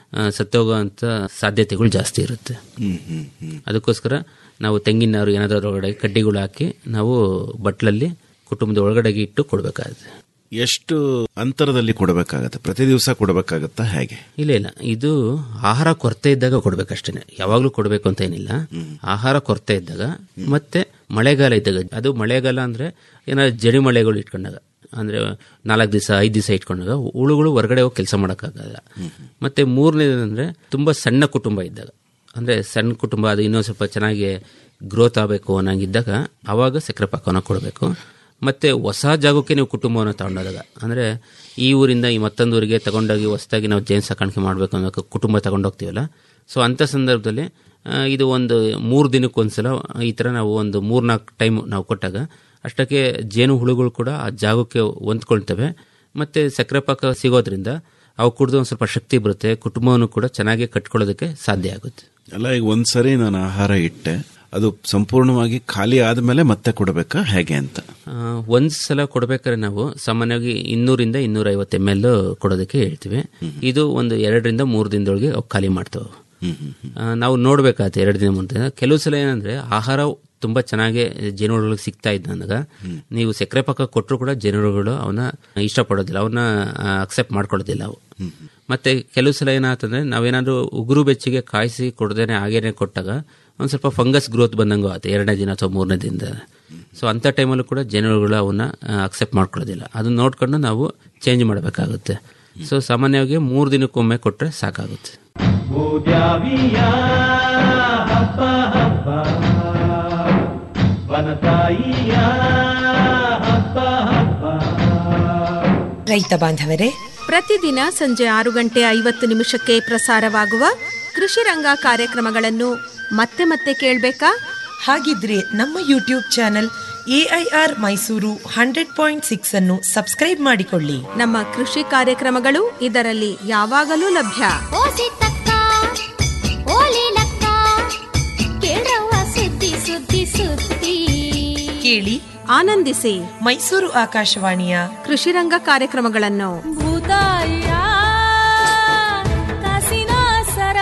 ಆ, ಸತ್ತೋಗುವಂಥ ಸಾಧ್ಯತೆಗಳು ಜಾಸ್ತಿ ಇರುತ್ತೆ ಹ್ಮ್ ಹ್ಮ್ ಹ್ಮ್ ಅದಕ್ಕೋಸ್ಕರ ನಾವು ತೆಂಗಿನ ನಾರು ಏನಾದರೂ ಒಳಗಡೆ ಕಡ್ಡಿಗಳು ಹಾಕಿ ನಾವು ಬಟ್ಲಲ್ಲಿ ಕುಟುಂಬದ ಒಳಗಡೆಗೆ ಇಟ್ಟು ಕೊಡಬೇಕಾಗುತ್ತೆ ಎಷ್ಟು ಅಂತರದಲ್ಲಿ ಕೊಡಬೇಕಾಗತ್ತೆ ಪ್ರತಿ ದಿವಸ ಕೊಡಬೇಕಾಗತ್ತಾ ಹೇಗೆ ಇಲ್ಲ ಇಲ್ಲ ಇದು ಆಹಾರ ಕೊರತೆ ಇದ್ದಾಗ ಕೊಡ್ಬೇಕಷ್ಟೇ ಯಾವಾಗಲೂ ಕೊಡಬೇಕು ಅಂತ ಏನಿಲ್ಲ ಆಹಾರ ಕೊರತೆ ಇದ್ದಾಗ ಮತ್ತೆ ಮಳೆಗಾಲ ಇದ್ದಾಗ ಅದು ಮಳೆಗಾಲ ಅಂದ್ರೆ ಏನಾದ್ರು ಜಡಿ ಮಳೆಗಳು ಇಟ್ಕೊಂಡಾಗ ಅಂದ್ರೆ ನಾಲ್ಕು ದಿವಸ ಐದು ದಿವಸ ಇಟ್ಕೊಂಡಾಗ ಹುಳುಗಳು ಹೊರಗಡೆ ಹೋಗಿ ಕೆಲಸ ಮಾಡೋಕ್ಕಾಗಲ್ಲ ಮತ್ತೆ ಮೂರನೇದಂದ್ರೆ ತುಂಬಾ ಸಣ್ಣ ಕುಟುಂಬ ಇದ್ದಾಗ ಅಂದ್ರೆ ಸಣ್ಣ ಕುಟುಂಬ ಅದು ಇನ್ನೊಂದು ಸ್ವಲ್ಪ ಚೆನ್ನಾಗಿ ಗ್ರೋತ್ ಆಗಬೇಕು ಅನ್ನಂಗಿದ್ದಾಗ ಅವಾಗ ಸಕ್ಕರೆ ಪಾಕವನ್ನು ಕೊಡಬೇಕು ಮತ್ತೆ ಹೊಸ ಜಾಗಕ್ಕೆ ನೀವು ಕುಟುಂಬವನ್ನು ತಗೊಂಡೋದಾಗ ಅಂದ್ರೆ ಈ ಊರಿಂದ ಈ ಮತ್ತೊಂದು ಊರಿಗೆ ತಗೊಂಡೋಗಿ ಹೊಸದಾಗಿ ನಾವು ಜೇನು ಸಾಕಾಣಿಕೆ ಮಾಡಬೇಕು ಅನ್ನೋ ಕುಟುಂಬ ತಗೊಂಡೋಗ್ತೀವಲ್ಲ ಸೊ ಅಂಥ ಸಂದರ್ಭದಲ್ಲಿ ಆ, ಇದು ಒಂದು ಮೂರು ದಿನಕ್ಕೊಂದ್ಸಲ ಈ ಥರ ನಾವು ಒಂದು ಮೂರ್ನಾಲ್ಕು ಟೈಮ್ ನಾವು ಕೊಟ್ಟಾಗ ಅಷ್ಟಕ್ಕೆ ಜೇನು ಹುಳುಗಳು ಕೂಡ ಆ ಜಾಗಕ್ಕೆ ಹೊಂದ್ಕೊಳ್ತವೆ ಮತ್ತೆ ಸಕ್ಕರೆ ಪಾಕ ಸಿಗೋದ್ರಿಂದ ಅವು ಕುಡಿದು ಒಂದು ಸ್ವಲ್ಪ ಶಕ್ತಿ ಬರುತ್ತೆ ಕುಟುಂಬವನ್ನು ಕೂಡ ಚೆನ್ನಾಗಿ ಕಟ್ಕೊಳ್ಳೋದಕ್ಕೆ ಸಾಧ್ಯ ಆಗುತ್ತೆ ಅಲ್ಲ ಈಗ ಒಂದ್ಸರಿ ನಾನು ಆಹಾರ ಇಟ್ಟೆ ಅದು ಸಂಪೂರ್ಣವಾಗಿ ಖಾಲಿ ಆದ್ಮೇಲೆ ಮತ್ತೆ ಕೊಡಬೇಕಾ ಹೇಗೆ ಅಂತ ಆ, ಒಂದ್ ಸಲ ಕೊಡ್ಬೇಕಾದ್ರೆ ನಾವು ಸಾಮಾನ್ಯವಾಗಿ ಇನ್ನೂರಿಂದ ಇನ್ನೂರ ಐವತ್ತು ಎಮ್ ಎಲ್ ಕೊಡೋದಕ್ಕೆ ಹೇಳ್ತೀವಿ ಇದು ಒಂದು ಎರಡರಿಂದ ಮೂರು ದಿನದೊಳಗೆ ಅವು ಖಾಲಿ ಮಾಡ್ತವೆ ಆ, ನಾವು ನೋಡ್ಬೇಕಾಗತ್ತೆ ಎರಡು ದಿನ ಮುಂದೆ ಕೆಲವು ಸಲ ಏನಂದ್ರೆ ಆಹಾರ ತುಂಬಾ ಚೆನ್ನಾಗಿ ಜೇನುಹುಳುಗಳಿಗೆ ಸಿಗ್ತಾ ಇದ್ದಾಗ ನೀವು ಸಕ್ಕರೆ ಪಾಕ ಕೊಟ್ಟರು ಕೂಡ ಜೇನುಹುಳುಗಳು ಅವನ್ನ ಇಷ್ಟಪಡೋದಿಲ್ಲ ಅವನ್ನ ಅಕ್ಸೆಪ್ಟ್ ಮಾಡ್ಕೊಳ್ಳೋದಿಲ್ಲ ಅವು ಮತ್ತೆ ಕೆಲವು ಸಲ ಏನಾಗ್ತಂದ್ರೆ ನಾವೇನಾದ್ರೂ ಉಗುರು ಬೆಚ್ಚಿಗೆ ಕಾಯಿಸಿ ಕೊಡದೇನೆ ಹಾಗೇನೆ ಕೊಟ್ಟಾಗ ಒಂದ್ ಸ್ವಲ್ಪ ಫಂಗಸ್ ಗ್ರೋತ್ ಬಂದಂಗೂ ಆಗುತ್ತೆ ಎರಡನೇ ದಿನ ಅಥವಾ ಮೂರನೇ ದಿನದ ಸೊ ಅಂಥ ಟೈಮಲ್ಲೂ ಕೂಡ ಜನರುಗಳು ಅವನ್ನ ಅಕ್ಸೆಪ್ಟ್ ಮಾಡ್ಕೊಳ್ಳೋದಿಲ್ಲ ಅದನ್ನ ನೋಡ್ಕೊಂಡು ನಾವು ಚೇಂಜ್ ಮಾಡಬೇಕಾಗುತ್ತೆ ಸೊ ಸಾಮಾನ್ಯವಾಗಿ ಮೂರು ದಿನಕ್ಕೊಮ್ಮೆ ಕೊಟ್ಟರೆ ಸಾಕಾಗುತ್ತೆ ರೈತ ಬಾಂಧವರೇ ಪ್ರತಿದಿನ ಸಂಜೆ ಆರು ಗಂಟೆ ಐವತ್ತು ನಿಮಿಷಕ್ಕೆ ಪ್ರಸಾರವಾಗುವ ಕೃಷಿ ರಂಗ ಕಾರ್ಯಕ್ರಮಗಳನ್ನು ಮತ್ತೆ ಮತ್ತೆ ಕೇಳಬೇಕಾ ಹಾಗಿದ್ರೆ ನಮ್ಮ YouTube channel AIR Mysuru hundred point six ಅನ್ನು ಸಬ್ಸ್ಕ್ರೈಬ್ ಮಾಡಿಕೊಳ್ಳಿ ನಮ್ಮ ಕೃಷಿ ಕಾರ್ಯಕ್ರಮಗಳು ಇದರಲ್ಲಿ ಯಾವಾಗಲೂ ಲಭ್ಯ ಸುದ್ದಿ ಸುದ್ದಿ ಕೇಳಿ ಆನಂದಿಸಿ ಮೈಸೂರು ಆಕಾಶವಾಣಿಯ ಕೃಷಿ ರಂಗ ಕಾರ್ಯಕ್ರಮಗಳನ್ನು ಭೂತಾಯ ಕಾಸಿನ ಸರ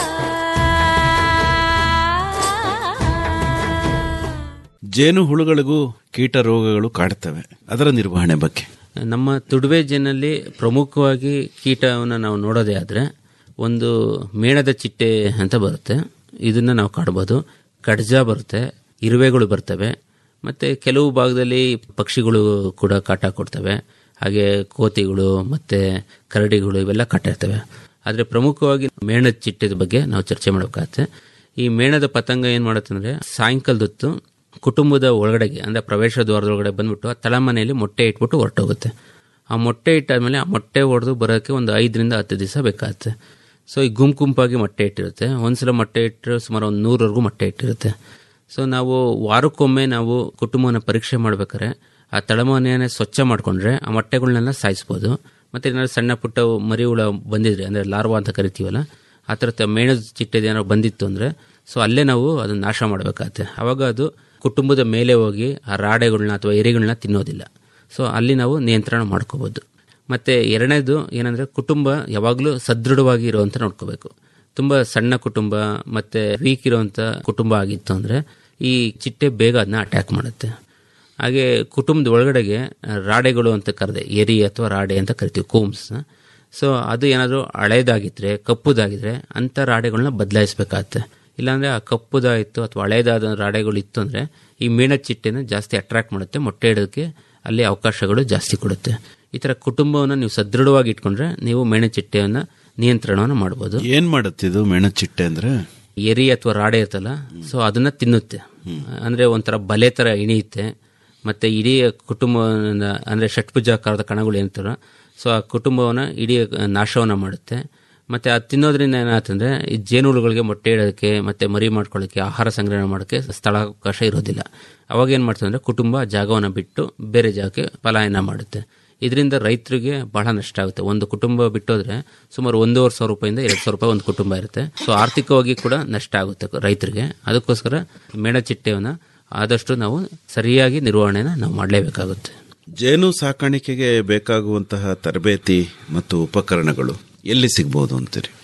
ಜೇನು ಹುಳುಗಳಿಗೂ ಕೀಟ ರೋಗಗಳು ಕಾಡ್ತವೆ ಅದರ ನಿರ್ವಹಣೆ ಬಗ್ಗೆ ನಮ್ಮ ತುಡುವೆ ಜೇನಲ್ಲಿ ಪ್ರಮುಖವಾಗಿ ಕೀಟವನ್ನು ನಾವು ನೋಡೋದೇ ಆದರೆ ಒಂದು ಮೇಣದ ಚಿಟ್ಟೆ ಅಂತ ಬರುತ್ತೆ ಇದನ್ನ ನಾವು ಕಾಡ್ಬೋದು ಕಡ್ಜ ಬರುತ್ತೆ ಇರುವೆಗಳು ಬರ್ತವೆ ಮತ್ತೆ ಕೆಲವು ಭಾಗದಲ್ಲಿ ಪಕ್ಷಿಗಳು ಕೂಡ ಕಾಟ ಕೊಡ್ತವೆ ಹಾಗೆ ಕೋತಿಗಳು ಮತ್ತೆ ಕರಡಿಗಳು ಇವೆಲ್ಲ ಕಾಟ ಇರ್ತವೆ ಆದರೆ ಪ್ರಮುಖವಾಗಿ ಮೇಣದ ಚಿಟ್ಟೆದ ಬಗ್ಗೆ ನಾವು ಚರ್ಚೆ ಮಾಡಬೇಕಾಗತ್ತೆ ಈ ಮೇಣದ ಪತಂಗ ಏನು ಮಾಡುತ್ತಂದ್ರೆ ಸಾಯಂಕಾಲದೊತ್ತು ಕುಟುಂಬದ ಒಳಗಡೆಗೆ ಅಂದ್ರೆ ಪ್ರವೇಶ ದ್ವಾರದೊಳಗಡೆ ಬಂದ್ಬಿಟ್ಟು ಆ ತಳಮನೆಯಲ್ಲಿ ಮೊಟ್ಟೆ ಇಟ್ಬಿಟ್ಟು ಹೊರಟೋಗುತ್ತೆ ಆ ಮೊಟ್ಟೆ ಇಟ್ಟಾದ್ಮೇಲೆ ಆ ಮೊಟ್ಟೆ ಹೊಡೆದು ಬರೋಕ್ಕೆ ಒಂದು ಐದರಿಂದ ಹತ್ತು ದಿವಸ ಬೇಕಾಗುತ್ತೆ ಸೊ ಈ ಗುಂಪು ಗುಂಪಾಗಿ ಮೊಟ್ಟೆ ಇಟ್ಟಿರುತ್ತೆ ಒಂದ್ಸಲ ಮೊಟ್ಟೆ ಇಟ್ಟರೆ ಸುಮಾರು ಒಂದು ನೂರವರೆಗೂ ಮೊಟ್ಟೆ ಇಟ್ಟಿರುತ್ತೆ ಸೊ ನಾವು ವಾರಕ್ಕೊಮ್ಮೆ ನಾವು ಕುಟುಂಬವನ್ನು ಪರೀಕ್ಷೆ ಮಾಡ್ಬೇಕಾದ್ರೆ ಆ ತಳಮನೆಯನ್ನೇ ಸ್ವಚ್ಛ ಮಾಡ್ಕೊಂಡ್ರೆ ಆ ಮೊಟ್ಟೆಗಳನ್ನೆಲ್ಲ ಸಾಯಿಸ್ಬೋದು ಮತ್ತೆ ಏನಾದ್ರು ಸಣ್ಣ ಪುಟ್ಟ ಮರಿ ಹುಳ ಬಂದಿದ್ರೆ ಅಂದ್ರೆ ಲಾರ್ವಾ ಅಂತ ಕರಿತೀವಲ್ಲ ಆ ಥರ ಮೇಣದ ಚಿಟ್ಟೆದ ಏನಾದ್ರು ಬಂದಿತ್ತು ಅಂದ್ರೆ ಸೊ ಅಲ್ಲೇ ನಾವು ಅದನ್ನ ನಾಶ ಮಾಡಬೇಕಾಗತ್ತೆ ಅವಾಗ ಅದು ಕುಟುಂಬದ ಮೇಲೆ ಹೋಗಿ ಆ ರಾಡೆಗಳನ್ನ ಅಥವಾ ಎರೆಗಳನ್ನ ತಿನ್ನೋದಿಲ್ಲ ಸೊ ಅಲ್ಲಿ ನಾವು ನಿಯಂತ್ರಣ ಮಾಡ್ಕೋಬಹುದು ಮತ್ತೆ ಎರಡನೇದು ಏನಂದ್ರೆ ಕುಟುಂಬ ಯಾವಾಗಲೂ ಸದೃಢವಾಗಿ ಇರುವಂತ ನೋಡ್ಕೋಬೇಕು ತುಂಬಾ ಸಣ್ಣ ಕುಟುಂಬ ಮತ್ತೆ ವೀಕ್ ಇರುವಂತ ಕುಟುಂಬ ಆಗಿತ್ತು ಅಂದ್ರೆ ಈ ಚಿಟ್ಟೆ ಬೇಗ ಅದನ್ನ ಅಟ್ಯಾಕ್ ಮಾಡುತ್ತೆ ಹಾಗೆ ಕುಟುಂಬದ ಒಳಗಡೆಗೆ ರಾಡೆಗಳು ಅಂತ ಕರೆದೆ ಎರಿ ಅಥವಾ ರಾಡೆ ಅಂತ ಕರಿತೀವಿ ಕೋಮ್ಸ್ ಸೊ ಅದು ಏನಾದರೂ ಹಳೇದಾಗಿದ್ರೆ ಕಪ್ಪುದಾಗಿದ್ರೆ ಅಂಥ ರಾಡೆಗಳನ್ನ ಬದಲಾಯಿಸಬೇಕಾಗತ್ತೆ ಇಲ್ಲಾಂದ್ರೆ ಆ ಕಪ್ಪುದಾಯಿತು ಅಥವಾ ಹಳೇದಾದ ರಾಡೆಗಳು ಇತ್ತು ಅಂದ್ರೆ ಈ ಮೇಣದ ಚಿಟ್ಟೆನ ಜಾಸ್ತಿ ಅಟ್ರಾಕ್ಟ್ ಮಾಡುತ್ತೆ ಮೊಟ್ಟೆ ಇಡೋದಕ್ಕೆ ಅಲ್ಲಿ ಅವಕಾಶಗಳು ಜಾಸ್ತಿ ಕೊಡುತ್ತೆ ಈ ತರ ಕುಟುಂಬವನ್ನು ನೀವು ಸದೃಢವಾಗಿ ಇಟ್ಕೊಂಡ್ರೆ ನೀವು ಮೇಣ ಚಿಟ್ಟೆಯನ್ನ ನಿಯಂತ್ರಣವನ್ನು ಮಾಡ್ಬೋದು ಏನ್ ಮಾಡುತ್ತಿದು ಮೇಣದ ಚಿಟ್ಟೆ ಅಂದ್ರೆ ಎರಿ ಅಥವಾ ರಾಡೆ ಇರ್ತಲ್ಲ ಸೊ ಅದನ್ನ ತಿನ್ನುತ್ತೆ ಅಂದ್ರೆ ಒಂಥರ ಬಲೆ ತರ ಇಣಿಯುತ್ತೆ ಮತ್ತೆ ಇಡೀ ಕುಟುಂಬ ಅಂದ್ರೆ ಷಟ್ಭುಜಾಕಾರದ ಕಣಗಳು ಏನಂತಾರ ಸೊ ಆ ಕುಟುಂಬವನ್ನ ಇಡೀ ನಾಶವನ್ನ ಮಾಡುತ್ತೆ ಮತ್ತೆ ಅದು ತಿನ್ನೋದ್ರಿಂದ ಏನಾಗ್ತಂದ್ರೆ ಈ ಜೇನುಹುಳುಗಳಿಗೆ ಮೊಟ್ಟೆ ಇಡೋದಕ್ಕೆ ಮತ್ತೆ ಮರಿ ಮಾಡ್ಕೊಳ್ಳೋಕೆ ಆಹಾರ ಸಂಗ್ರಹಣೆ ಮಾಡೋಕ್ಕೆ ಸ್ಥಳಾವಕಾಶ ಇರೋದಿಲ್ಲ ಅವಾಗ ಏನ್ ಮಾಡ್ತದೆ ಅಂದ್ರೆ ಕುಟುಂಬ ಜಾಗವನ್ನು ಬಿಟ್ಟು ಬೇರೆ ಜಾಗಕ್ಕೆ ಪಲಾಯನ ಮಾಡುತ್ತೆ ಇದರಿಂದ ರೈತರಿಗೆ ಬಹಳ ನಷ್ಟ ಆಗುತ್ತೆ ಒಂದು ಕುಟುಂಬ ಬಿಟ್ಟೋದ್ರೆ ಸುಮಾರು ಒಂದೂವರೆ ಸಾವಿರ ರೂಪಾಯಿಂದ ಎರಡು ಸಾವಿರ ರೂಪಾಯಿ ಒಂದು ಕುಟುಂಬ ಇರುತ್ತೆ ಸೊ ಆರ್ಥಿಕವಾಗಿ ಕೂಡ ನಷ್ಟ ಆಗುತ್ತೆ ರೈತರಿಗೆ ಅದಕ್ಕೋಸ್ಕರ ಮೇಣಚಿಟ್ಟೆಯನ್ನ ಆದಷ್ಟು ನಾವು ಸರಿಯಾಗಿ ನಿರ್ವಹಣೆನ ನಾವು ಮಾಡಲೇಬೇಕಾಗುತ್ತೆ ಜೇನು ಸಾಕಾಣಿಕೆಗೆ ಬೇಕಾಗುವಂತಹ ತರಬೇತಿ ಮತ್ತು ಉಪಕರಣಗಳು ಎಲ್ಲಿ ಸಿಗ್ಬೋದು ಅಂತೀರಿ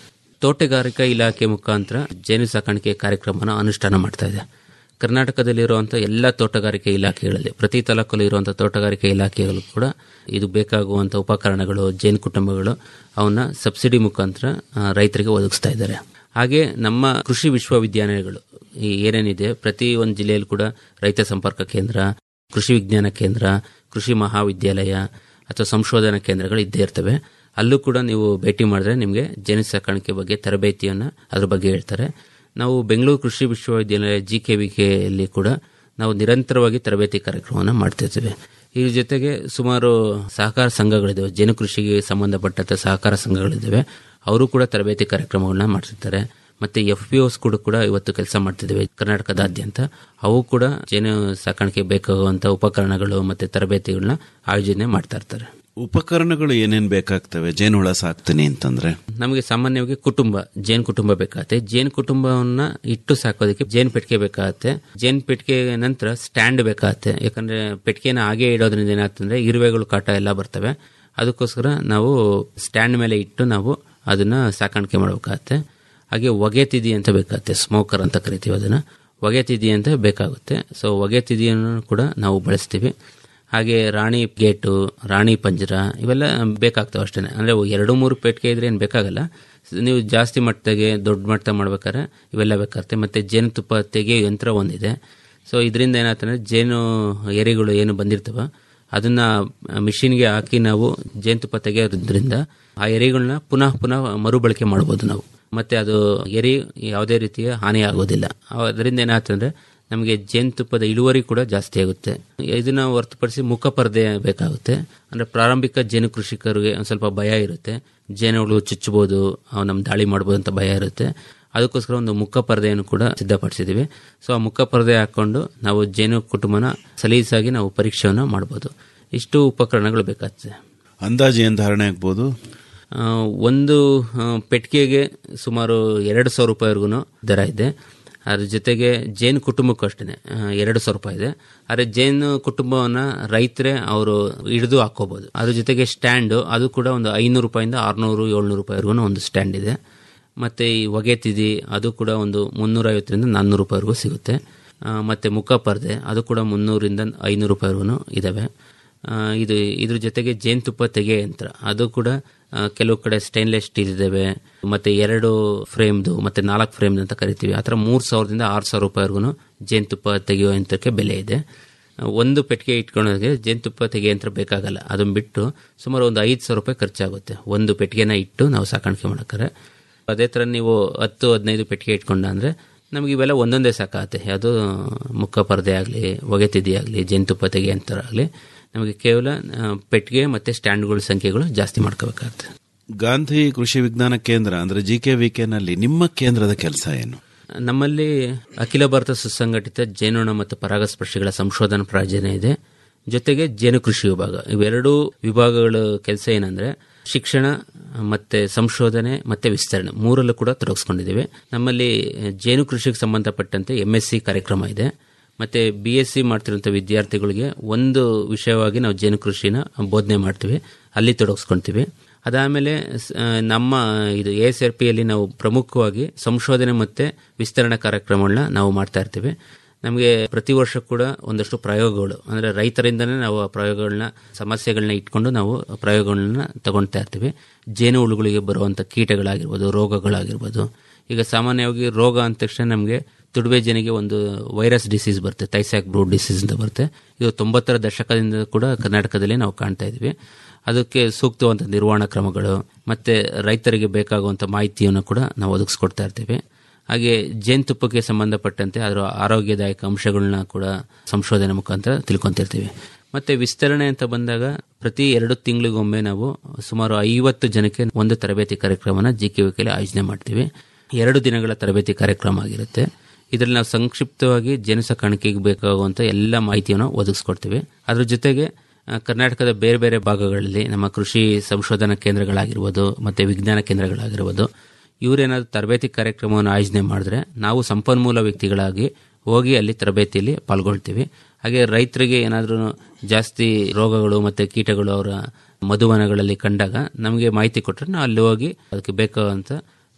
ತೋಟಗಾರಿಕಾ ಇಲಾಖೆ ಮುಖಾಂತರ ಜೇನು ಸಾಕಾಣಿಕೆ ಕಾರ್ಯಕ್ರಮನ ಅನುಷ್ಠಾನ ಮಾಡ್ತಾ ಇದೆ ಕರ್ನಾಟಕದಲ್ಲಿರುವಂಥ ಎಲ್ಲ ತೋಟಗಾರಿಕೆ ಇಲಾಖೆಗಳಲ್ಲಿ ಪ್ರತಿ ತಾಲೂಕಲ್ಲೂ ಇರುವಂಥ ತೋಟಗಾರಿಕೆ ಇಲಾಖೆಗಳು ಕೂಡ ಇದು ಬೇಕಾಗುವಂಥ ಉಪಕರಣಗಳು ಜೇನು ಕುಟುಂಬಗಳು ಅವನ್ನ ಸಬ್ಸಿಡಿ ಮುಖಾಂತರ ಆ, ರೈತರಿಗೆ ಒದಗಿಸ್ತಾ ಇದ್ದಾರೆ ಹಾಗೆ ನಮ್ಮ ಕೃಷಿ ವಿಶ್ವವಿದ್ಯಾಲಯಗಳು ಈ ಏನೇನಿದೆ ಪ್ರತಿ ಒಂದು ಜಿಲ್ಲೆಯಲ್ಲೂ ಕೂಡ ರೈತ ಸಂಪರ್ಕ ಕೇಂದ್ರ ಕೃಷಿ ವಿಜ್ಞಾನ ಕೇಂದ್ರ ಕೃಷಿ ಮಹಾವಿದ್ಯಾಲಯ ಅಥವಾ ಸಂಶೋಧನಾ ಕೇಂದ್ರಗಳು ಇದ್ದೇ ಇರ್ತವೆ ಅಲ್ಲೂ ಕೂಡ ನೀವು ಭೇಟಿ ಮಾಡಿದ್ರೆ ನಿಮಗೆ ಜೇನು ಸಾಕಾಣಿಕೆ ಬಗ್ಗೆ ತರಬೇತಿಯನ್ನು ಅದ್ರ ಬಗ್ಗೆ ಹೇಳ್ತಾರೆ ನಾವು ಬೆಂಗಳೂರು ಕೃಷಿ ವಿಶ್ವವಿದ್ಯಾಲಯ ಜಿ ಕೆ ವಿ ಕೆಯಲ್ಲಿ ಕೂಡ ನಾವು ನಿರಂತರವಾಗಿ ತರಬೇತಿ ಕಾರ್ಯಕ್ರಮವನ್ನು ಮಾಡ್ತಿರ್ತೀವಿ ಇದ್ರ ಜೊತೆಗೆ ಸುಮಾರು ಸಹಕಾರ ಸಂಘಗಳಿದ್ದಾವೆ ಜೇನು ಕೃಷಿಗೆ ಸಂಬಂಧಪಟ್ಟಂತ ಸಹಕಾರ ಸಂಘಗಳಿದ್ದಾವೆ ಅವರು ಕೂಡ ತರಬೇತಿ ಕಾರ್ಯಕ್ರಮಗಳನ್ನ ಮಾಡ್ತಿರ್ತಾರೆ ಮತ್ತೆ ಎಫ್ ಪಿ ಓಸ್ ಕೂಡ ಕೂಡ ಇವತ್ತು ಕೆಲಸ ಮಾಡ್ತಿದ್ದೇವೆ ಕರ್ನಾಟಕದಾದ್ಯಂತ ಅವು ಕೂಡ ಜೇನು ಸಾಕಾಣಿಕೆ ಬೇಕಾಗುವಂತ ಉಪಕರಣಗಳು ಮತ್ತೆ ತರಬೇತಿಗಳನ್ನ ಆಯೋಜನೆ ಮಾಡ್ತಾ ಇರ್ತಾರೆ ಉಪಕರಣಗಳು ಏನೇನ್ ಬೇಕಾಗ್ತವೆ ಜೇನುಹುಳ ಸಾಕ್ತೀನಿ ಅಂತಂದ್ರೆ ನಮಗೆ ಸಾಮಾನ್ಯವಾಗಿ ಕುಟುಂಬ ಜೇನ್ ಕುಟುಂಬ ಬೇಕಾಗತ್ತೆ ಜೇನ್ ಕುಟುಂಬವನ್ನ ಇಟ್ಟು ಸಾಕೋದಕ್ಕೆ ಜೇನ್ ಪೆಟ್ಟಿಗೆ ಬೇಕಾಗತ್ತೆ ಜೇನ್ ಪೆಟ್ಟಿಗೆ ನಂತರ ಸ್ಟ್ಯಾಂಡ್ ಬೇಕಾಗತ್ತೆ ಯಾಕಂದ್ರೆ ಪೆಟ್ಟಿಗೆನ ಹಾಗೆ ಇಡೋದ್ರಿಂದ ಏನಾಗ್ತಂದ್ರೆ ಇರುವೆಗಳು ಕಾಟ ಎಲ್ಲ ಬರ್ತವೆ ಅದಕ್ಕೋಸ್ಕರ ನಾವು ಸ್ಟ್ಯಾಂಡ್ ಮೇಲೆ ಇಟ್ಟು ನಾವು ಅದನ್ನ ಸಾಕಾಣಿಕೆ ಮಾಡಬೇಕಾಗತ್ತೆ ಹಾಗೆ ಹೊಗೆ ತಿದಿ ಅಂತ ಬೇಕಾಗುತ್ತೆ ಸ್ಮೋಕರ್ ಅಂತ ಕರಿತೀವಿ ಅದನ್ನ ಹೊಗೆ ತಿದಿ ಅಂತ ಬೇಕಾಗುತ್ತೆ ಸೊ ಹೊಗೆ ತಿದಿಯನ್ನು ಕೂಡ ನಾವು ಬಳಸ್ತೀವಿ ಹಾಗೆ ರಾಣಿ ಗೇಟು ರಾಣಿ ಪಂಜರ ಇವೆಲ್ಲ ಬೇಕಾಗ್ತವೆ ಅಷ್ಟೇ ಅಂದರೆ ಎರಡು ಮೂರು ಪೆಟ್ಟಿಗೆ ಇದ್ರೆ ಏನು ಬೇಕಾಗಲ್ಲ ನೀವು ಜಾಸ್ತಿ ಮಟ್ಟದಾಗೆ ದೊಡ್ಡ ಮಟ್ಟ ಮಾಡ್ಬೇಕಾದ್ರೆ ಇವೆಲ್ಲ ಬೇಕಾಗುತ್ತೆ ಮತ್ತು ಜೇನುತುಪ್ಪ ತೆಗೆಯೋ ಯಂತ್ರ ಒಂದಿದೆ ಸೊ ಇದರಿಂದ ಏನಾಗ್ತಂದ್ರೆ ಜೇನು ಎರೆಗಳು ಏನು ಬಂದಿರ್ತವೆ ಅದನ್ನ ಮಿಷಿನ್ಗೆ ಹಾಕಿ ನಾವು ಜೇನುತುಪ್ಪ ತೆಗೆಯೋದ್ರಿಂದ ಆ ಎರೆಗಳನ್ನ ಪುನಃ ಪುನಃ ಮರುಬಳಕೆ ಮಾಡ್ಬೋದು ನಾವು ಮತ್ತೆ ಅದು ಎರೆ ಯಾವುದೇ ರೀತಿಯ ಹಾನಿ ಆಗೋದಿಲ್ಲ ಅದರಿಂದ ಏನಾಗ್ತಂದ್ರೆ ನಮಗೆ ಜೇನುತುಪ್ಪದ ಇಳುವರಿ ಕೂಡ ಜಾಸ್ತಿ ಆಗುತ್ತೆ ಇದನ್ನ ಹೊರತುಪಡಿಸಿ ಮುಖ ಪರದೆ ಬೇಕಾಗುತ್ತೆ ಅಂದ್ರೆ ಪ್ರಾರಂಭಿಕ ಜೇನು ಕೃಷಿಕರಿಗೆ ಒಂದು ಸ್ವಲ್ಪ ಭಯ ಇರುತ್ತೆ ಜೇನುಗಳು ಚುಚ್ಚಬಹುದು ಅವು ನಮ್ಮ ದಾಳಿ ಮಾಡ್ಬೋದು ಅಂತ ಭಯ ಇರುತ್ತೆ ಅದಕ್ಕೋಸ್ಕರ ಒಂದು ಮುಖ ಪರದೆಯನ್ನು ಕೂಡ ಸಿದ್ಧಪಡಿಸಿದ್ದೀವಿ ಸೊ ಆ ಮುಖ ಪರದೆ ಹಾಕೊಂಡು ನಾವು ಜೇನು ಕುಟುಂಬನ ಸಲೀಸಾಗಿ ನಾವು ಪರೀಕ್ಷೆಯನ್ನು ಮಾಡ್ಬೋದು ಇಷ್ಟು ಉಪಕರಣಗಳು ಬೇಕಾಗ್ತದೆ ಅಂದಾಜು ಏನ್ ಧಾರಣೆ ಆಗ್ಬೋದು ಆ, ಒಂದು ಆ, ಪೆಟ್ಟಿಗೆಗೆ ಸುಮಾರು ಎರಡು ಸಾವಿರ ರೂಪಾಯಿವರೆಗೂ ದರ ಇದೆ ಅದ್ರ ಜೊತೆಗೆ ಜೇನು ಕುಟುಂಬಕ್ಕೂ ಅಷ್ಟೇ ಎರಡು ಸಾವಿರ ರೂಪಾಯಿ ಇದೆ ಆದರೆ ಜೇನು ಕುಟುಂಬವನ್ನ ರೈತರೇ ಅವರು ಹಿಡಿದು ಹಾಕೋಬಹುದು ಅದ್ರ ಜೊತೆಗೆ ಸ್ಟ್ಯಾಂಡು ಅದು ಕೂಡ ಒಂದು ಐನೂರು ರೂಪಾಯಿಂದ ಆರ್ನೂರು ಏಳ್ನೂರು ರೂಪಾಯಿವರೆಗೂ ಒಂದು ಸ್ಟ್ಯಾಂಡ್ ಇದೆ ಮತ್ತೆ ಈ ಹೊಗೆ ತಿದಿ ಅದು ಕೂಡ ಒಂದು ಮುನ್ನೂರೈವತ್ತರಿಂದ ನಾನ್ನೂರು ರೂಪಾಯಿವರೆಗೂ ಸಿಗುತ್ತೆ ಆ, ಮತ್ತೆ ಮುಖ ಪರ್ದೆ ಅದು ಕೂಡ ಮುನ್ನೂರಿಂದ ಐನೂರು ರೂಪಾಯಿವರೆಗೂ ಇದಾವೆ ಆ, ಇದು ಇದ್ರ ಜೊತೆಗೆ ಜೇನುತುಪ್ಪ ತೆಗೆ ಯಂತ್ರ ಅದು ಕೂಡ ಆ, ಕೆಲವು ಕಡೆ ಸ್ಟೈನ್ಲೆಸ್ ಸ್ಟೀಲ್ ಇದಾವೆ ಮತ್ತೆ ಎರಡು ಫ್ರೇಮ್ದು ಮತ್ತೆ ನಾಲ್ಕು ಫ್ರೇಮ್ ಅಂತ ಕರಿತೀವಿ ಆ ಥರ ಮೂರು ಸಾವಿರದಿಂದ ಆರು ಸಾವಿರ ರೂಪಾಯಿವರೆಗೂ ಜೇನುತುಪ್ಪ ತೆಗೆಯುವ ಯಂತ್ರಕ್ಕೆ ಬೆಲೆ ಇದೆ ಆ, ಒಂದು ಪೆಟ್ಟಿಗೆ ಇಟ್ಕೊಳ್ಳೋದಕ್ಕೆ ಜೇನುತುಪ್ಪ ತೆಗೆ ಯಂತ್ರ ಬೇಕಾಗಲ್ಲ ಅದನ್ನ ಬಿಟ್ಟು ಸುಮಾರು ಒಂದು ಐದು ಸಾವಿರ ರೂಪಾಯಿ ಖರ್ಚಾಗುತ್ತೆ ಒಂದು ಪೆಟ್ಟಿಗೆನ ಇಟ್ಟು ನಾವು ಸಾಕಾಣಿಕೆ ಮಾಡೋಕ್ಕಾರೆ ಅದೇ ಥರ ನೀವು ಹತ್ತು ಹದಿನೈದು ಪೆಟ್ಟಿಗೆ ಇಟ್ಕೊಂಡ ಅಂದರೆ ನಮಗೆ ಇವೆಲ್ಲ ಒಂದೊಂದೇ ಸಾಕಾಗುತ್ತೆ ಅದು ಮುಖ ಪರದೆ ಆಗಲಿ ಹೊಗೆ ತಿದ್ದಿ ಆಗಲಿ ಜೇನುತುಪ್ಪ ತೆಗೆ ಯಂತ್ರ ಆಗಲಿ ನಮಗೆ ಕೇವಲ ಆ, ಪೆಟ್ಟಿಗೆ ಮತ್ತೆ ಸ್ಟ್ಯಾಂಡ್ಗಳ ಸಂಖ್ಯೆಗಳು ಜಾಸ್ತಿ ಮಾಡ್ಕೋಬೇಕಾಗುತ್ತೆ ಗಾಂಧಿ ಕೃಷಿ ವಿಜ್ಞಾನ ಕೇಂದ್ರ ಅಂದ್ರೆ ಜಿ ಕೆ ವಿ ನಲ್ಲಿ ನಿಮ್ಮ ಕೇಂದ್ರದ ಕೆಲಸ ಏನು ನಮ್ಮಲ್ಲಿ ಅಖಿಲ ಭಾರತ ಸುಸಂಘಟಿತ ಜೇನುಣ ಮತ್ತು ಪರಾಗಸ್ಪರ್ಶಿಗಳ ಸಂಶೋಧನಾ ಪ್ರಾಯೋಜನೆ ಇದೆ ಜೊತೆಗೆ ಜೇನು ಕೃಷಿ ವಿಭಾಗ ಇವೆರಡೂ ವಿಭಾಗಗಳ ಕೆಲಸ ಏನಂದ್ರೆ ಶಿಕ್ಷಣ ಮತ್ತೆ ಸಂಶೋಧನೆ ಮತ್ತೆ ವಿಸ್ತರಣೆ ಮೂರಲ್ಲೂ ಕೂಡ ತೊಡಗಿಸ್ಕೊಂಡಿದ್ದೀವಿ ನಮ್ಮಲ್ಲಿ ಜೇನು ಕೃಷಿಗೆ ಸಂಬಂಧಪಟ್ಟಂತೆ ಎಂ ಎಸ್ ಸಿ ಕಾರ್ಯಕ್ರಮ ಇದೆ ಮತ್ತೆ ಬಿ ಎಸ್ ಸಿ ಮಾಡ್ತಿರುವಂಥ ವಿದ್ಯಾರ್ಥಿಗಳಿಗೆ ಒಂದು ವಿಷಯವಾಗಿ ನಾವು ಜೇನು ಕೃಷಿನ ಬೋಧನೆ ಮಾಡ್ತೀವಿ ಅಲ್ಲಿ ತೊಡಗಿಸ್ಕೊಳ್ತೀವಿ ಅದಾದಮೇಲೆ ಸ- ಆ, ನಮ್ಮ ಇದು ಎ ಎಸ್ ಆರ್ ಪಿಯಲ್ಲಿ ನಾವು ಪ್ರಮುಖವಾಗಿ ಸಂಶೋಧನೆ ಮತ್ತೆ ವಿಸ್ತರಣಾ ಕಾರ್ಯಕ್ರಮಗಳನ್ನ ನಾವು ಮಾಡ್ತಾ ಇರ್ತೀವಿ ನಮಗೆ ಪ್ರತಿ ವರ್ಷ ಕೂಡ ಒಂದಷ್ಟು ಪ್ರಯೋಗಗಳು ಅಂದರೆ ರೈತರಿಂದನೇ ನಾವು ಆ ಪ್ರಯೋಗಗಳನ್ನ ಸಮಸ್ಯೆಗಳನ್ನ ಇಟ್ಕೊಂಡು ನಾವು ಪ್ರಯೋಗಗಳನ್ನ ತಗೊಳ್ತಾ ಇರ್ತೀವಿ ಜೇನು ಹುಳುಗಳಿಗೆ ಬರುವಂಥ ಕೀಟಗಳಾಗಿರ್ಬೋದು ರೋಗಗಳಾಗಿರ್ಬೋದು ಈಗ ಸಾಮಾನ್ಯವಾಗಿ ರೋಗ ಅಂದ ತಕ್ಷಣ ನಮಗೆ ತುಡುವೆ ಜನಿಗೆ ಒಂದು ವೈರಸ್ ಡಿಸೀಸ್ ಬರುತ್ತೆ ತೈಸ್ಯಾಕ್ ಬ್ರೂಡ್ ಡಿಸೀಸ್ ಅಂತ ಬರುತ್ತೆ ಇದು ತೊಂಬತ್ತರ ದಶಕದಿಂದ ಕೂಡ ಕರ್ನಾಟಕದಲ್ಲಿ ನಾವು ಕಾಣ್ತಾ ಇದ್ವಿ ಅದಕ್ಕೆ ಸೂಕ್ತವಾದ ನಿರ್ವಹಣಾ ಕ್ರಮಗಳು ಮತ್ತೆ ರೈತರಿಗೆ ಬೇಕಾಗುವಂಥ ಮಾಹಿತಿಯನ್ನು ಕೂಡ ನಾವು ಒದಗಿಸ್ಕೊಡ್ತಾ ಇರ್ತೀವಿ ಹಾಗೆ ಜೇನುತುಪ್ಪಕ್ಕೆ ಸಂಬಂಧಪಟ್ಟಂತೆ ಅದರ ಆರೋಗ್ಯದಾಯಕ ಅಂಶಗಳನ್ನ ಕೂಡ ಸಂಶೋಧನೆ ಮುಖಾಂತರ ತಿಳ್ಕೊಂತಿರ್ತೀವಿ ಮತ್ತೆ ವಿಸ್ತರಣೆ ಅಂತ ಬಂದಾಗ ಪ್ರತಿ ಎರಡು ತಿಂಗಳಿಗೊಮ್ಮೆ ನಾವು ಸುಮಾರು ಐವತ್ತು ಜನಕ್ಕೆ ಒಂದು ತರಬೇತಿ ಕಾರ್ಯಕ್ರಮನ ಜಿ ಕೆ ಆಯೋಜನೆ ಮಾಡ್ತೀವಿ ಎರಡು ದಿನಗಳ ತರಬೇತಿ ಕಾರ್ಯಕ್ರಮ ಆಗಿರುತ್ತೆ ಇದರಲ್ಲಿ ನಾವು ಸಂಕ್ಷಿಪ್ತವಾಗಿ ಜೇನು ಸಾಕಾಣಿಕೆಗೆ ಬೇಕಾಗುವಂಥ ಎಲ್ಲ ಮಾಹಿತಿಯನ್ನು ಒದಗಿಸ್ಕೊಡ್ತೀವಿ ಅದ್ರ ಜೊತೆಗೆ ಆ, ಕರ್ನಾಟಕದ ಬೇರೆ ಬೇರೆ ಭಾಗಗಳಲ್ಲಿ ನಮ್ಮ ಕೃಷಿ ಸಂಶೋಧನಾ ಕೇಂದ್ರಗಳಾಗಿರ್ಬೋದು ಮತ್ತೆ ವಿಜ್ಞಾನ ಕೇಂದ್ರಗಳಾಗಿರ್ಬೋದು ಇವರೇನಾದ್ರು ತರಬೇತಿ ಕಾರ್ಯಕ್ರಮವನ್ನು ಆಯೋಜನೆ ಮಾಡಿದ್ರೆ ನಾವು ಸಂಪನ್ಮೂಲ ವ್ಯಕ್ತಿಗಳಾಗಿ ಹೋಗಿ ಅಲ್ಲಿ ತರಬೇತಿಯಲ್ಲಿ ಪಾಲ್ಗೊಳ್ತೀವಿ ಹಾಗೆ ರೈತರಿಗೆ ಏನಾದರೂ ಜಾಸ್ತಿ ರೋಗಗಳು ಮತ್ತೆ ಕೀಟಗಳು ಅವರ ಮಧುವನಗಳಲ್ಲಿ ಕಂಡಾಗ ನಮಗೆ ಮಾಹಿತಿ ಕೊಟ್ಟರೆ ನಾವು ಅಲ್ಲಿ ಹೋಗಿ ಅದಕ್ಕೆ ಬೇಕಾದಂಥ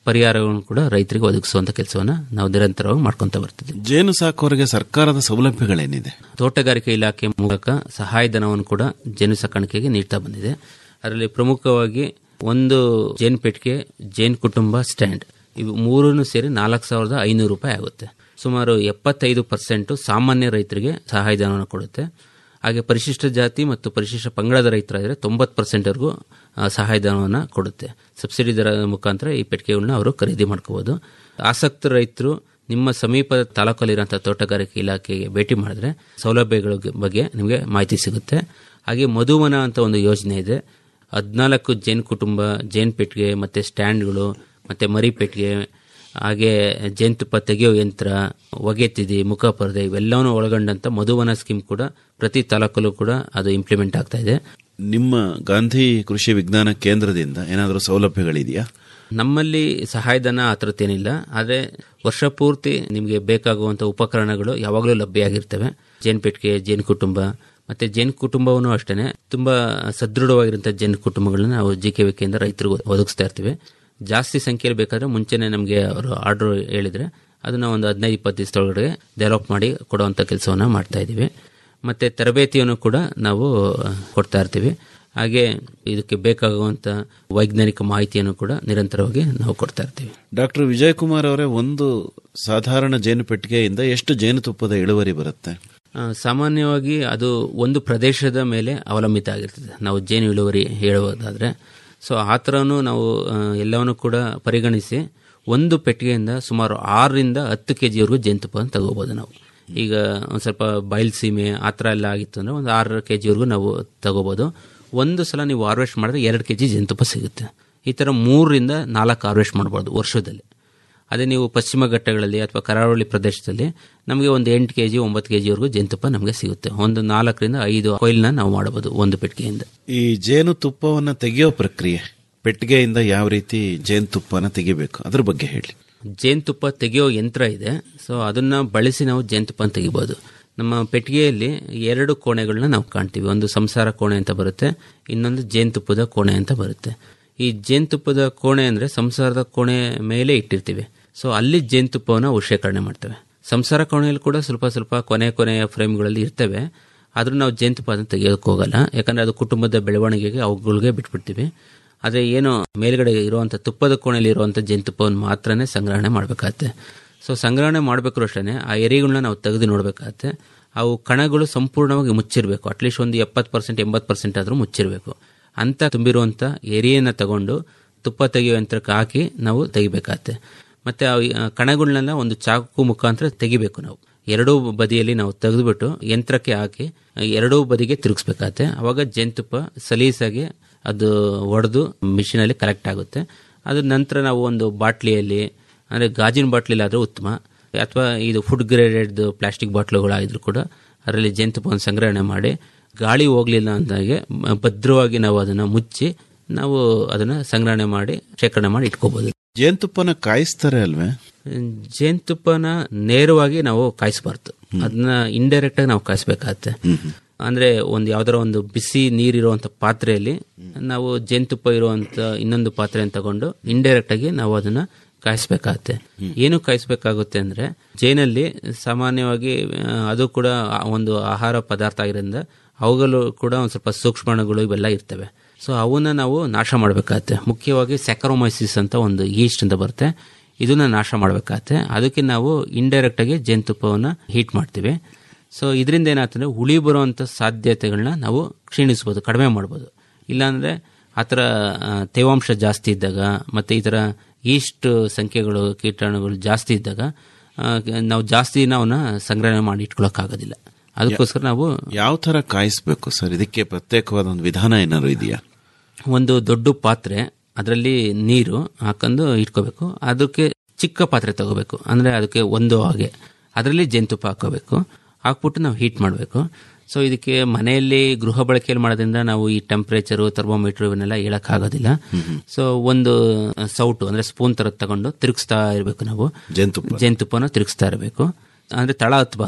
ಪರಿಹಾರಗಳನ್ನು ಕೂಡ ರೈತರಿಗೆ ಒದಗಿಸುವಂತ ಕೆಲಸವನ್ನ ನಾವು ನಿರಂತರವಾಗಿ ಮಾಡ್ಕೊಂತ ಬರ್ತಿದ್ದೀವಿ ಜೇನು ಸಾಕೋರಿಗೆ ಸರ್ಕಾರದ ಸೌಲಭ್ಯಗಳೇನಿದೆ ತೋಟಗಾರಿಕೆ ಇಲಾಖೆ ಮೂಲಕ ಸಹಾಯಧನವನ್ನು ಕೂಡ ಜೇನು ಸಾಕಾಣಿಕೆಗೆ ನೀಡ್ತಾ ಬಂದಿದೆ ಅದರಲ್ಲಿ ಪ್ರಮುಖವಾಗಿ ಒಂದು ಜೇನು ಪೆಟ್ಟಿಗೆ ಜೇನು ಕುಟುಂಬ ಸ್ಟ್ಯಾಂಡ್ ಇವು ಮೂರನ್ನು ಸೇರಿ ನಾಲ್ಕು ಸಾವಿರದ ಐನೂರು ರೂಪಾಯಿ ಆಗುತ್ತೆ ಸುಮಾರು ಎಪ್ಪತ್ತೈದು ಪರ್ಸೆಂಟ್ ಸಾಮಾನ್ಯ ರೈತರಿಗೆ ಸಹಾಯಧನವನ್ನು ಕೊಡುತ್ತೆ ಹಾಗೆ ಪರಿಶಿಷ್ಟ ಜಾತಿ ಮತ್ತು ಪರಿಶಿಷ್ಟ ಪಂಗಡದ ರೈತರಾದರೆ ತೊಂಬತ್ತು ಪರ್ಸೆಂಟ್ವರೆಗೂ ಸಹಾಯಧನವನ್ನು ಕೊಡುತ್ತೆ ಸಬ್ಸಿಡಿ ದರ ಮುಖಾಂತರ ಈ ಪೆಟ್ಟಿಗೆಗಳನ್ನ ಅವರು ಖರೀದಿ ಮಾಡ್ಕೋಬಹುದು ಆಸಕ್ತ ರೈತರು ನಿಮ್ಮ ಸಮೀಪದ ತಾಲೂಕಲ್ಲಿರುವಂತಹ ತೋಟಗಾರಿಕೆ ಇಲಾಖೆಗೆ ಭೇಟಿ ಮಾಡಿದ್ರೆ ಸೌಲಭ್ಯಗಳ ಬಗ್ಗೆ ನಿಮಗೆ ಮಾಹಿತಿ ಸಿಗುತ್ತೆ ಹಾಗೆ ಮಧುವನ ಅಂತ ಒಂದು ಯೋಜನೆ ಇದೆ ಹದಿನಾಲ್ಕು ಜೇನು ಕುಟುಂಬ ಜೇನು ಪೆಟ್ಟಿಗೆ ಮತ್ತೆ ಸ್ಟ್ಯಾಂಡ್ಗಳು ಮತ್ತೆ ಮರಿ ಪೆಟ್ಟಿಗೆ ಹಾಗೆ ಜೇನುತುಪ್ಪ ತೆಗೆಯೋ ಯಂತ್ರ ಹೊಗೆ ತಿದಿ ಮುಖ ಪರದೆ ಇವೆಲ್ಲವನ್ನು ಒಳಗೊಂಡಂತ ಮಧುವನ ಸ್ಕೀಮ್ ಕೂಡ ಪ್ರತಿ ತಾಲೂಕಲ್ಲೂ ಕೂಡ ಅದು ಇಂಪ್ಲಿಮೆಂಟ್ ಆಗ್ತಾ ಇದೆ ನಿಮ್ಮ ಗಾಂಧಿ ಕೃಷಿ ವಿಜ್ಞಾನ ಕೇಂದ್ರದಿಂದ ಏನಾದರೂ ಸೌಲಭ್ಯಗಳಿದೆಯಾ ನಮ್ಮಲ್ಲಿ ಸಹಾಯಧನ ಆ ಥರದ್ದೇನಿಲ್ಲ ಆದರೆ ವರ್ಷ ಪೂರ್ತಿ ನಿಮಗೆ ಬೇಕಾಗುವಂಥ ಉಪಕರಣಗಳು ಯಾವಾಗಲೂ ಲಭ್ಯ ಆಗಿರ್ತವೆ ಜೇನು ಪೆಟ್ಟಿಗೆ ಜೇನು ಕುಟುಂಬ ಮತ್ತೆ ಜೇನು ಕುಟುಂಬವೂ ಅಷ್ಟೇ ತುಂಬಾ ಸದೃಢವಾಗಿರುವಂಥ ಜೇನು ಕುಟುಂಬಗಳನ್ನ ನಾವು ಜಿ ಕೆ ವಿಕೆಯಿಂದ ರೈತರಿಗೆ ಒದಗಿಸ್ತಾ ಇರ್ತೀವಿ ಜಾಸ್ತಿ ಸಂಖ್ಯೆಯಲ್ಲಿ ಬೇಕಾದ್ರೆ ಮುಂಚೆನೆ ನಮಗೆ ಅವರು ಆರ್ಡರ್ ಹೇಳಿದ್ರೆ ಅದನ್ನ ಒಂದು ಹದಿನೈದು ಇಪ್ಪತ್ತು ದಿವಸದೊಳಗಡೆ ಡೆವಲಪ್ ಮಾಡಿ ಕೊಡುವಂಥ ಕೆಲಸವನ್ನ ಮಾಡ್ತಾ ಇದ್ದೀವಿ ಮತ್ತೆ ತರಬೇತಿಯನ್ನು ಕೂಡ ನಾವು ಕೊಡ್ತಾ ಇರ್ತೀವಿ ಹಾಗೆ ಇದಕ್ಕೆ ಬೇಕಾಗುವಂತ ವೈಜ್ಞಾನಿಕ ಮಾಹಿತಿಯನ್ನು ಕೂಡ ನಿರಂತರವಾಗಿ ನಾವು ಕೊಡ್ತಾ ಇರ್ತೀವಿ ಡಾಕ್ಟರ್ ವಿಜಯ್ ಕುಮಾರ್ ಅವರೇ ಒಂದು ಸಾಧಾರಣ ಜೇನು ಪೆಟ್ಟಿಗೆಯಿಂದ ಎಷ್ಟು ಜೇನುತುಪ್ಪದ ಇಳುವರಿ ಬರುತ್ತೆ ಆ, ಸಾಮಾನ್ಯವಾಗಿ ಅದು ಒಂದು ಪ್ರದೇಶದ ಮೇಲೆ ಅವಲಂಬಿತ ಆಗಿರ್ತದೆ ನಾವು ಜೇನು ಇಳುವರಿ ಹೇಳುವುದಾದ್ರೆ ಸೊ ಆ ಥರನೂ ನಾವು ಆ, ಎಲ್ಲವನ್ನು ಕೂಡ ಪರಿಗಣಿಸಿ ಒಂದು ಪೆಟ್ಟಿಗೆಯಿಂದ ಸುಮಾರು ಆರರಿಂದ ಹತ್ತು ಕೆ ಜಿವರೆಗೂ ಜೇನುತುಪ್ಪವನ್ನು ತಗೋಬೋದು ನಾವು ಈಗ ಒಂದು ಸ್ವಲ್ಪ ಬಯಲ್ಸೀಮೆ ಆ ಥರ ಎಲ್ಲ ಆಗಿತ್ತು ಅಂದರೆ ಒಂದು ಆರು ಕೆ ಜಿವರೆಗೂ ನಾವು ತಗೋಬೋದು ಒಂದು ಸಲ ನೀವು ಹಾರ್ವೆಸ್ಟ್ ಮಾಡಿದ್ರೆ ಎರಡು ಕೆ ಜಿ ಜೇನುತುಪ್ಪ ಸಿಗುತ್ತೆ ಈ ಥರ ಮೂರರಿಂದ ನಾಲ್ಕು ಹಾರ್ವೆಸ್ಟ್ ಮಾಡ್ಬೋದು ವರ್ಷದಲ್ಲಿ ಅದೇ ನೀವು ಪಶ್ಚಿಮ ಘಟ್ಟಗಳಲ್ಲಿ ಅಥವಾ ಕರಾವಳಿ ಪ್ರದೇಶದಲ್ಲಿ ನಮಗೆ ಒಂದು ಎಂಟು ಕೆ ಜಿ ಒಂಬತ್ತು ಕೆ ಜಿವರೆಗೂ ಜೇನುತುಪ್ಪ ನಮಗೆ ಸಿಗುತ್ತೆ ಒಂದು ನಾಲ್ಕರಿಂದ ಐದು ಕೊಯ್ಲನ್ನ ನಾವು ಮಾಡಬಹುದು ಒಂದು ಪೆಟ್ಟಿಗೆಯಿಂದ ಈ ಜೇನುತುಪ್ಪವನ್ನು ತೆಗೆಯೋ ಪ್ರಕ್ರಿಯೆ ಪೆಟ್ಟಿಗೆಯಿಂದ ಯಾವ ರೀತಿ ಜೇನುತುಪ್ಪನ ತೆಗಿಬೇಕು ಅದ್ರ ಬಗ್ಗೆ ಹೇಳಿ ಜೇನುತುಪ್ಪ ತೆಗೆಯೋ ಯಂತ್ರ ಇದೆ ಸೊ ಅದನ್ನ ಬಳಸಿ ನಾವು ಜೇನುತುಪ್ಪ ತೆಗಿಬಹುದು ನಮ್ಮ ಪೆಟ್ಟಿಗೆಯಲ್ಲಿ ಎರಡು ಕೋಣೆಗಳನ್ನ ನಾವು ಕಾಣ್ತೀವಿ ಒಂದು ಸಂಸಾರ ಕೋಣೆ ಅಂತ ಬರುತ್ತೆ ಇನ್ನೊಂದು ಜೇನುತುಪ್ಪದ ಕೋಣೆ ಅಂತ ಬರುತ್ತೆ ಈ ಜೇನುತುಪ್ಪದ ಕೋಣೆ ಅಂದ್ರೆ ಸಂಸಾರದ ಕೋಣೆ ಮೇಲೆ ಇಟ್ಟಿರ್ತೀವಿ ಸೊ ಅಲ್ಲಿ ಜೇನುತುಪ್ಪವನ್ನು ನಾವು ಶೇಖರಣೆ ಮಾಡ್ತೇವೆ ಸಂಸಾರ ಕೋಣೆಯಲ್ಲಿ ಕೂಡ ಸ್ವಲ್ಪ ಸ್ವಲ್ಪ ಕೊನೆ ಕೊನೆಯ ಫ್ರೇಮ್ಗಳಲ್ಲಿ ಇರ್ತವೆ ಆದ್ರೂ ನಾವು ಜೇನುತುಪ್ಪ ಅದನ್ನು ತೆಗೆಯೋಕೆ ಹೋಗಲ್ಲ ಯಾಕಂದ್ರೆ ಅದು ಕುಟುಂಬದ ಬೆಳವಣಿಗೆಗೆ ಅವುಗಳಿಗೆ ಬಿಟ್ಬಿಡ್ತೀವಿ ಆದರೆ ಏನು ಮೇಲ್ಗಡೆ ಇರುವಂಥ ತುಪ್ಪದ ಕೋಣೆಯಲ್ಲಿ ಇರುವಂಥ ಜೇನುತುಪ್ಪವನ್ನು ಮಾತ್ರನೇ ಸಂಗ್ರಹಣೆ ಮಾಡಬೇಕಾಗತ್ತೆ ಸೊ ಸಂಗ್ರಹಣೆ ಮಾಡಬೇಕಾದ್ರೂ ಅಷ್ಟೇ ಆ ಎರಿಗಳನ್ನ ನಾವು ತೆಗೆದು ನೋಡಬೇಕಾಗತ್ತೆ ಅವು ಕಣಗಳು ಸಂಪೂರ್ಣವಾಗಿ ಮುಚ್ಚಿರಬೇಕು ಅಟ್ಲೀಸ್ಟ್ ಒಂದು ಎಪ್ಪತ್ತು ಪರ್ಸೆಂಟ್ ಎಂಬತ್ತು ಪರ್ಸೆಂಟ್ ಆದರೂ ಮುಚ್ಚಿರಬೇಕು ಅಂತ ತುಂಬಿರುವಂಥ ಎರಿಯನ್ನು ತಗೊಂಡು ತುಪ್ಪ ತೆಗೆಯೋ ಯಂತ್ರಕ್ಕೆ ಹಾಕಿ ನಾವು ತೆಗಿಬೇಕಾಗತ್ತೆ ಮತ್ತೆ ಆ ಕಣಗಳನ್ನೆಲ್ಲ ಒಂದು ಚಾಕು ಮುಖಾಂತರ ತೆಗಿಬೇಕು ನಾವು ಎರಡೂ ಬದಿಯಲ್ಲಿ ನಾವು ತೆಗೆದುಬಿಟ್ಟು ಯಂತ್ರಕ್ಕೆ ಹಾಕಿ ಎರಡೂ ಬದಿಗೆ ತಿರುಗಿಸ್ಬೇಕಾಗತ್ತೆ ಅವಾಗ ಜೇನುತುಪ್ಪ ಸಲೀಸಾಗಿ ಅದು ಒಡೆದು ಮಿಷಿನಲ್ಲಿ ಕಲೆಕ್ಟ್ ಆಗುತ್ತೆ ಅದ್ರ ನಂತರ ನಾವು ಒಂದು ಬಾಟ್ಲಿಯಲ್ಲಿ ಅಂದರೆ ಗಾಜಿನ ಬಾಟ್ಲಿಲಾದರೂ ಉತ್ತಮ ಅಥವಾ ಇದು ಫುಡ್ ಗ್ರೇಡೆಡ್ ಪ್ಲಾಸ್ಟಿಕ್ ಬಾಟ್ಲುಗಳಾಗಿದ್ರು ಕೂಡ ಅದರಲ್ಲಿ ಜೇನುತುಪ್ಪವನ್ನು ಸಂಗ್ರಹಣೆ ಮಾಡಿ ಗಾಳಿ ಹೋಗಲಿಲ್ಲ ಅಂದಾಗೆ ಭದ್ರವಾಗಿ ನಾವು ಅದನ್ನು ಮುಚ್ಚಿ ನಾವು ಅದನ್ನು ಸಂಗ್ರಹಣೆ ಮಾಡಿ ಶೇಖರಣೆ ಮಾಡಿ ಇಟ್ಕೋಬಹುದು ಜೇನುತುಪ್ಪನ ಕಾಯಿಸ್ತಾರೆ ಅಲ್ವೇ ಜೇನುತುಪ್ಪನ ನೇರವಾಗಿ ನಾವು ಕಾಯಿಸಬಾರ್ದು ಅದನ್ನ ಇಂಡೈರೆಕ್ಟ್ ಆಗಿ ನಾವು ಕಾಯಿಸ್ಬೇಕಾಗತ್ತೆ ಅಂದ್ರೆ ಒಂದು ಯಾವ್ದಾರ ಒಂದು ಬಿಸಿ ನೀರಿರುವಂತ ಪಾತ್ರೆಯಲ್ಲಿ ನಾವು ಜೇನುತುಪ್ಪ ಇರುವಂತ ಇನ್ನೊಂದು ಪಾತ್ರೆಯನ್ನು ತಗೊಂಡು ಇಂಡೈರೆಕ್ಟ್ ಆಗಿ ನಾವು ಅದನ್ನ ಕಾಯಿಸ್ಬೇಕಾಗತ್ತೆ ಏನು ಕಾಯಿಸ್ಬೇಕಾಗುತ್ತೆ ಅಂದ್ರೆ ಜೇನಲ್ಲಿ ಸಾಮಾನ್ಯವಾಗಿ ಆ, ಅದು ಕೂಡ ಒಂದು ಆಹಾರ ಪದಾರ್ಥ ಆಗಿರೋದ್ರಿಂದ ಅವುಗಳು ಕೂಡ ಒಂದು ಸ್ವಲ್ಪ ಸೂಕ್ಷ್ಮಾಣುಗಳು ಇವೆಲ್ಲ ಇರ್ತವೆ ಸೊ ಅವನ್ನ ನಾವು ನಾಶ ಮಾಡಬೇಕಾಗತ್ತೆ ಮುಖ್ಯವಾಗಿ ಸ್ಯಾಕ್ರೋಮೈಸಿಸ್ ಅಂತ ಒಂದು ಈಸ್ಟ್ ಅಂತ ಬರುತ್ತೆ ಇದನ್ನ ನಾಶ ಮಾಡಬೇಕಾಗತ್ತೆ ಅದಕ್ಕೆ ನಾವು ಇಂಡೈರೆಕ್ಟ್ ಆಗಿ ಜೇನುತುಪ್ಪವನ್ನ ಹೀಟ್ ಮಾಡ್ತೀವಿ ಸೊ ಇದರಿಂದ ಏನಾಗ್ತದೆ ಹುಳಿ ಬರುವಂತ ಸಾಧ್ಯತೆಗಳನ್ನ ನಾವು ಕ್ಷೀಣಿಸ್ಬೋದು ಕಡಿಮೆ ಮಾಡ್ಬೋದು ಇಲ್ಲಾಂದ್ರೆ ಆ ಥರ ಆ, ತೇವಾಂಶ ಜಾಸ್ತಿ ಇದ್ದಾಗ ಮತ್ತೆ ಈ ಥರ ಈಸ್ಟ್ ಸಂಖ್ಯೆಗಳು ಕೀಟಾಣುಗಳು ಜಾಸ್ತಿ ಇದ್ದಾಗ ಆ, ನಾವು ಜಾಸ್ತಿ ದಿನ ಅವನ್ನ ಸಂಗ್ರಹಣೆ ಮಾಡಿ ಇಟ್ಕೊಳ್ಳೋಕ್ಕಾಗೋದಿಲ್ಲ ಅದಕ್ಕೋಸ್ಕರ ನಾವು ಯಾವ ತರ ಕಾಯಿಸ್ಬೇಕು ಸರ್ ಇದಕ್ಕೆ ಪ್ರತ್ಯೇಕವಾದ ಒಂದು ವಿಧಾನ ಏನಾದ್ರು ಇದೆಯಾ ಒಂದು ದೊಡ್ಡ ಪಾತ್ರೆ ಅದರಲ್ಲಿ ನೀರು ಹಾಕೊಂಡು ಇಟ್ಕೋಬೇಕು ಅದಕ್ಕೆ ಚಿಕ್ಕ ಪಾತ್ರೆ ತಗೋಬೇಕು ಅಂದ್ರೆ ಅದಕ್ಕೆ ಒಂದು ಹಾಗೆ ಅದರಲ್ಲಿ ಜೇನುತುಪ್ಪ ಹಾಕೋಬೇಕು ಹಾಕ್ಬಿಟ್ಟು ನಾವು ಹೀಟ್ ಮಾಡಬೇಕು ಸೊ ಇದಕ್ಕೆ ಮನೆಯಲ್ಲಿ ಗೃಹ ಬಳಕೆಯಲ್ಲಿ ಮಾಡೋದ್ರಿಂದ ನಾವು ಈ ಟೆಂಪರೇಚರು ಥರ್ಮೋಮೀಟರ್ ಇವನ್ನೆಲ್ಲ ಹೇಳಕ್ಕಾಗೋದಿಲ್ಲ ಸೊ ಒಂದು ಸೌಟು ಅಂದ್ರೆ ಸ್ಪೂನ್ ತರ ತಗೊಂಡು ತಿರುಗಿಸ್ತಾ ಇರಬೇಕು ನಾವು ಜೇನುತುಪ್ಪ ಜೇನುತುಪ್ಪನ ತಿರುಗಿಸ್ತಾ ಇರಬೇಕು ಅಂದ್ರೆ ತಳ ಹತ್ತಬಾರ್ದು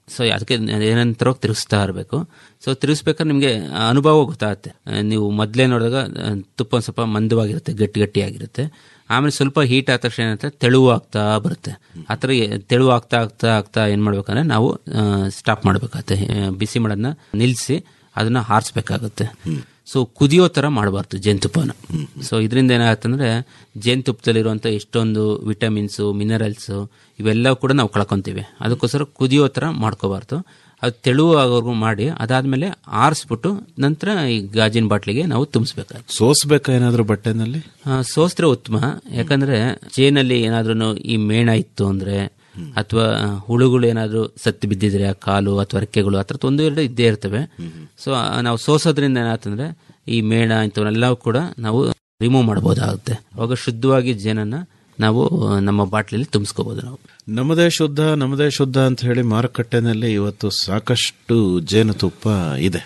ಸೊ ಅದಕ್ಕೆ ಏನಂತಾರೋ ತಿರುಗಿಸ್ತಾ ಇರಬೇಕು ಸೊ ತಿರುಗಿಸ್ಬೇಕಾದ್ರೆ ನಿಮಗೆ ಅನುಭವ ಗೊತ್ತಾಗುತ್ತೆ ಆ, ನೀವು ಮೊದಲೇ ನೋಡಿದಾಗ ಆ, ತುಪ್ಪ ಒಂದು ಸ್ವಲ್ಪ ಮಂದವಾಗಿರುತ್ತೆ ಗಟ್ಟಿ ಗಟ್ಟಿಯಾಗಿರುತ್ತೆ ಆಮೇಲೆ ಸ್ವಲ್ಪ ಹೀಟ್ ಆದ ತಕ್ಷಣ ಏನಂತ ತೆಳುವು ಆಗ್ತಾ ಬರುತ್ತೆ ಆ ಥರ ಎ- ತೆಳುವು ಆಗ್ತಾ ಆಗ್ತಾ ಆಗ್ತಾ ಏನು ಮಾಡ್ಬೇಕಂದ್ರೆ ನಾವು ಸ್ಟಾಪ್ ಮಾಡಬೇಕಾಗತ್ತೆ ಬಿಸಿ ಮಾಡೋದನ್ನ ನಿಲ್ಲಿಸಿ ಅದನ್ನ ಹಾರಿಸ್ಬೇಕಾಗುತ್ತೆ ಸೊ ಕುದಿಯೋ ಥರ ಮಾಡಬಾರ್ದು ಜೇನುತುಪ್ಪನ ಸೊ ಇದರಿಂದ ಏನಾಗುತ್ತಂದ್ರೆ ಜೇನುತುಪ್ಪದಲ್ಲಿರುವಂಥ ಎಷ್ಟೊಂದು ವಿಟಮಿನ್ಸು ಮಿನರಲ್ಸು ಇವೆಲ್ಲ ಕೂಡ ನಾವು ಕಳ್ಕೊತೀವಿ ಅದಕ್ಕೋಸ್ಕರ ಕುದಿಯೋ ಥರ ಮಾಡ್ಕೋಬಾರ್ದು ಅದು ತೆಳುವು ಆಗೋವರೆಗೂ ಮಾಡಿ ಅದಾದ್ಮೇಲೆ ಆರಿಸ್ಬಿಟ್ಟು ನಂತರ ಈ ಗಾಜಿನ ಬಾಟ್ಲಿಗೆ ನಾವು ತುಂಬಿಸ್ಬೇಕಾಗುತ್ತೆ ಸೋಸ್ಬೇಕಾ ಏನಾದ್ರು ಬಟ್ಟೆನಲ್ಲಿ ಆ, ಸೋಸ್ದ್ರೆ ಉತ್ತಮ ಯಾಕಂದ್ರೆ ಜೇನಲ್ಲಿ ಏನಾದ್ರೂ ಈ ಮೇಣ ಇತ್ತು ಅಂದ್ರೆ ಅಥವಾ ಹುಳುಗಳು ಏನಾದ್ರೂ ಸತ್ತು ಬಿದ್ದಿದ್ರೆ ಆ ಕಾಲು ಅಥವಾ ರೆಕ್ಕೆಗಳು ಆ ಥರದ್ದು ಒಂದು ಎರಡು ಇದ್ದೇ ಇರ್ತವೆ ಸೊ ನಾವು ಸೋಸೋದ್ರಿಂದ ಏನಾಗ್ತಂದ್ರೆ ಈ ಮೇಣ ಇಂಥವನ್ನೆಲ್ಲವೂ ಕೂಡ ನಾವು ರಿಮೂವ್ ಮಾಡಬಹುದಾಗುತ್ತೆ ಅವಾಗ ಶುದ್ಧವಾಗಿ ಜೇನನ್ನ ನಾವು ನಮ್ಮ ಬಾಟ್ಲಲ್ಲಿ ತುಂಬಿಸ್ಕೋಬಹುದು ನಾವು ನಮ್ಮದೇ ಶುದ್ಧ ನಮ್ಮದೇ ಶುದ್ಧ ಅಂತ ಹೇಳಿ ಮಾರುಕಟ್ಟೆನಲ್ಲಿ ಇವತ್ತು ಸಾಕಷ್ಟು ಜೇನುತುಪ್ಪ ಇದೆ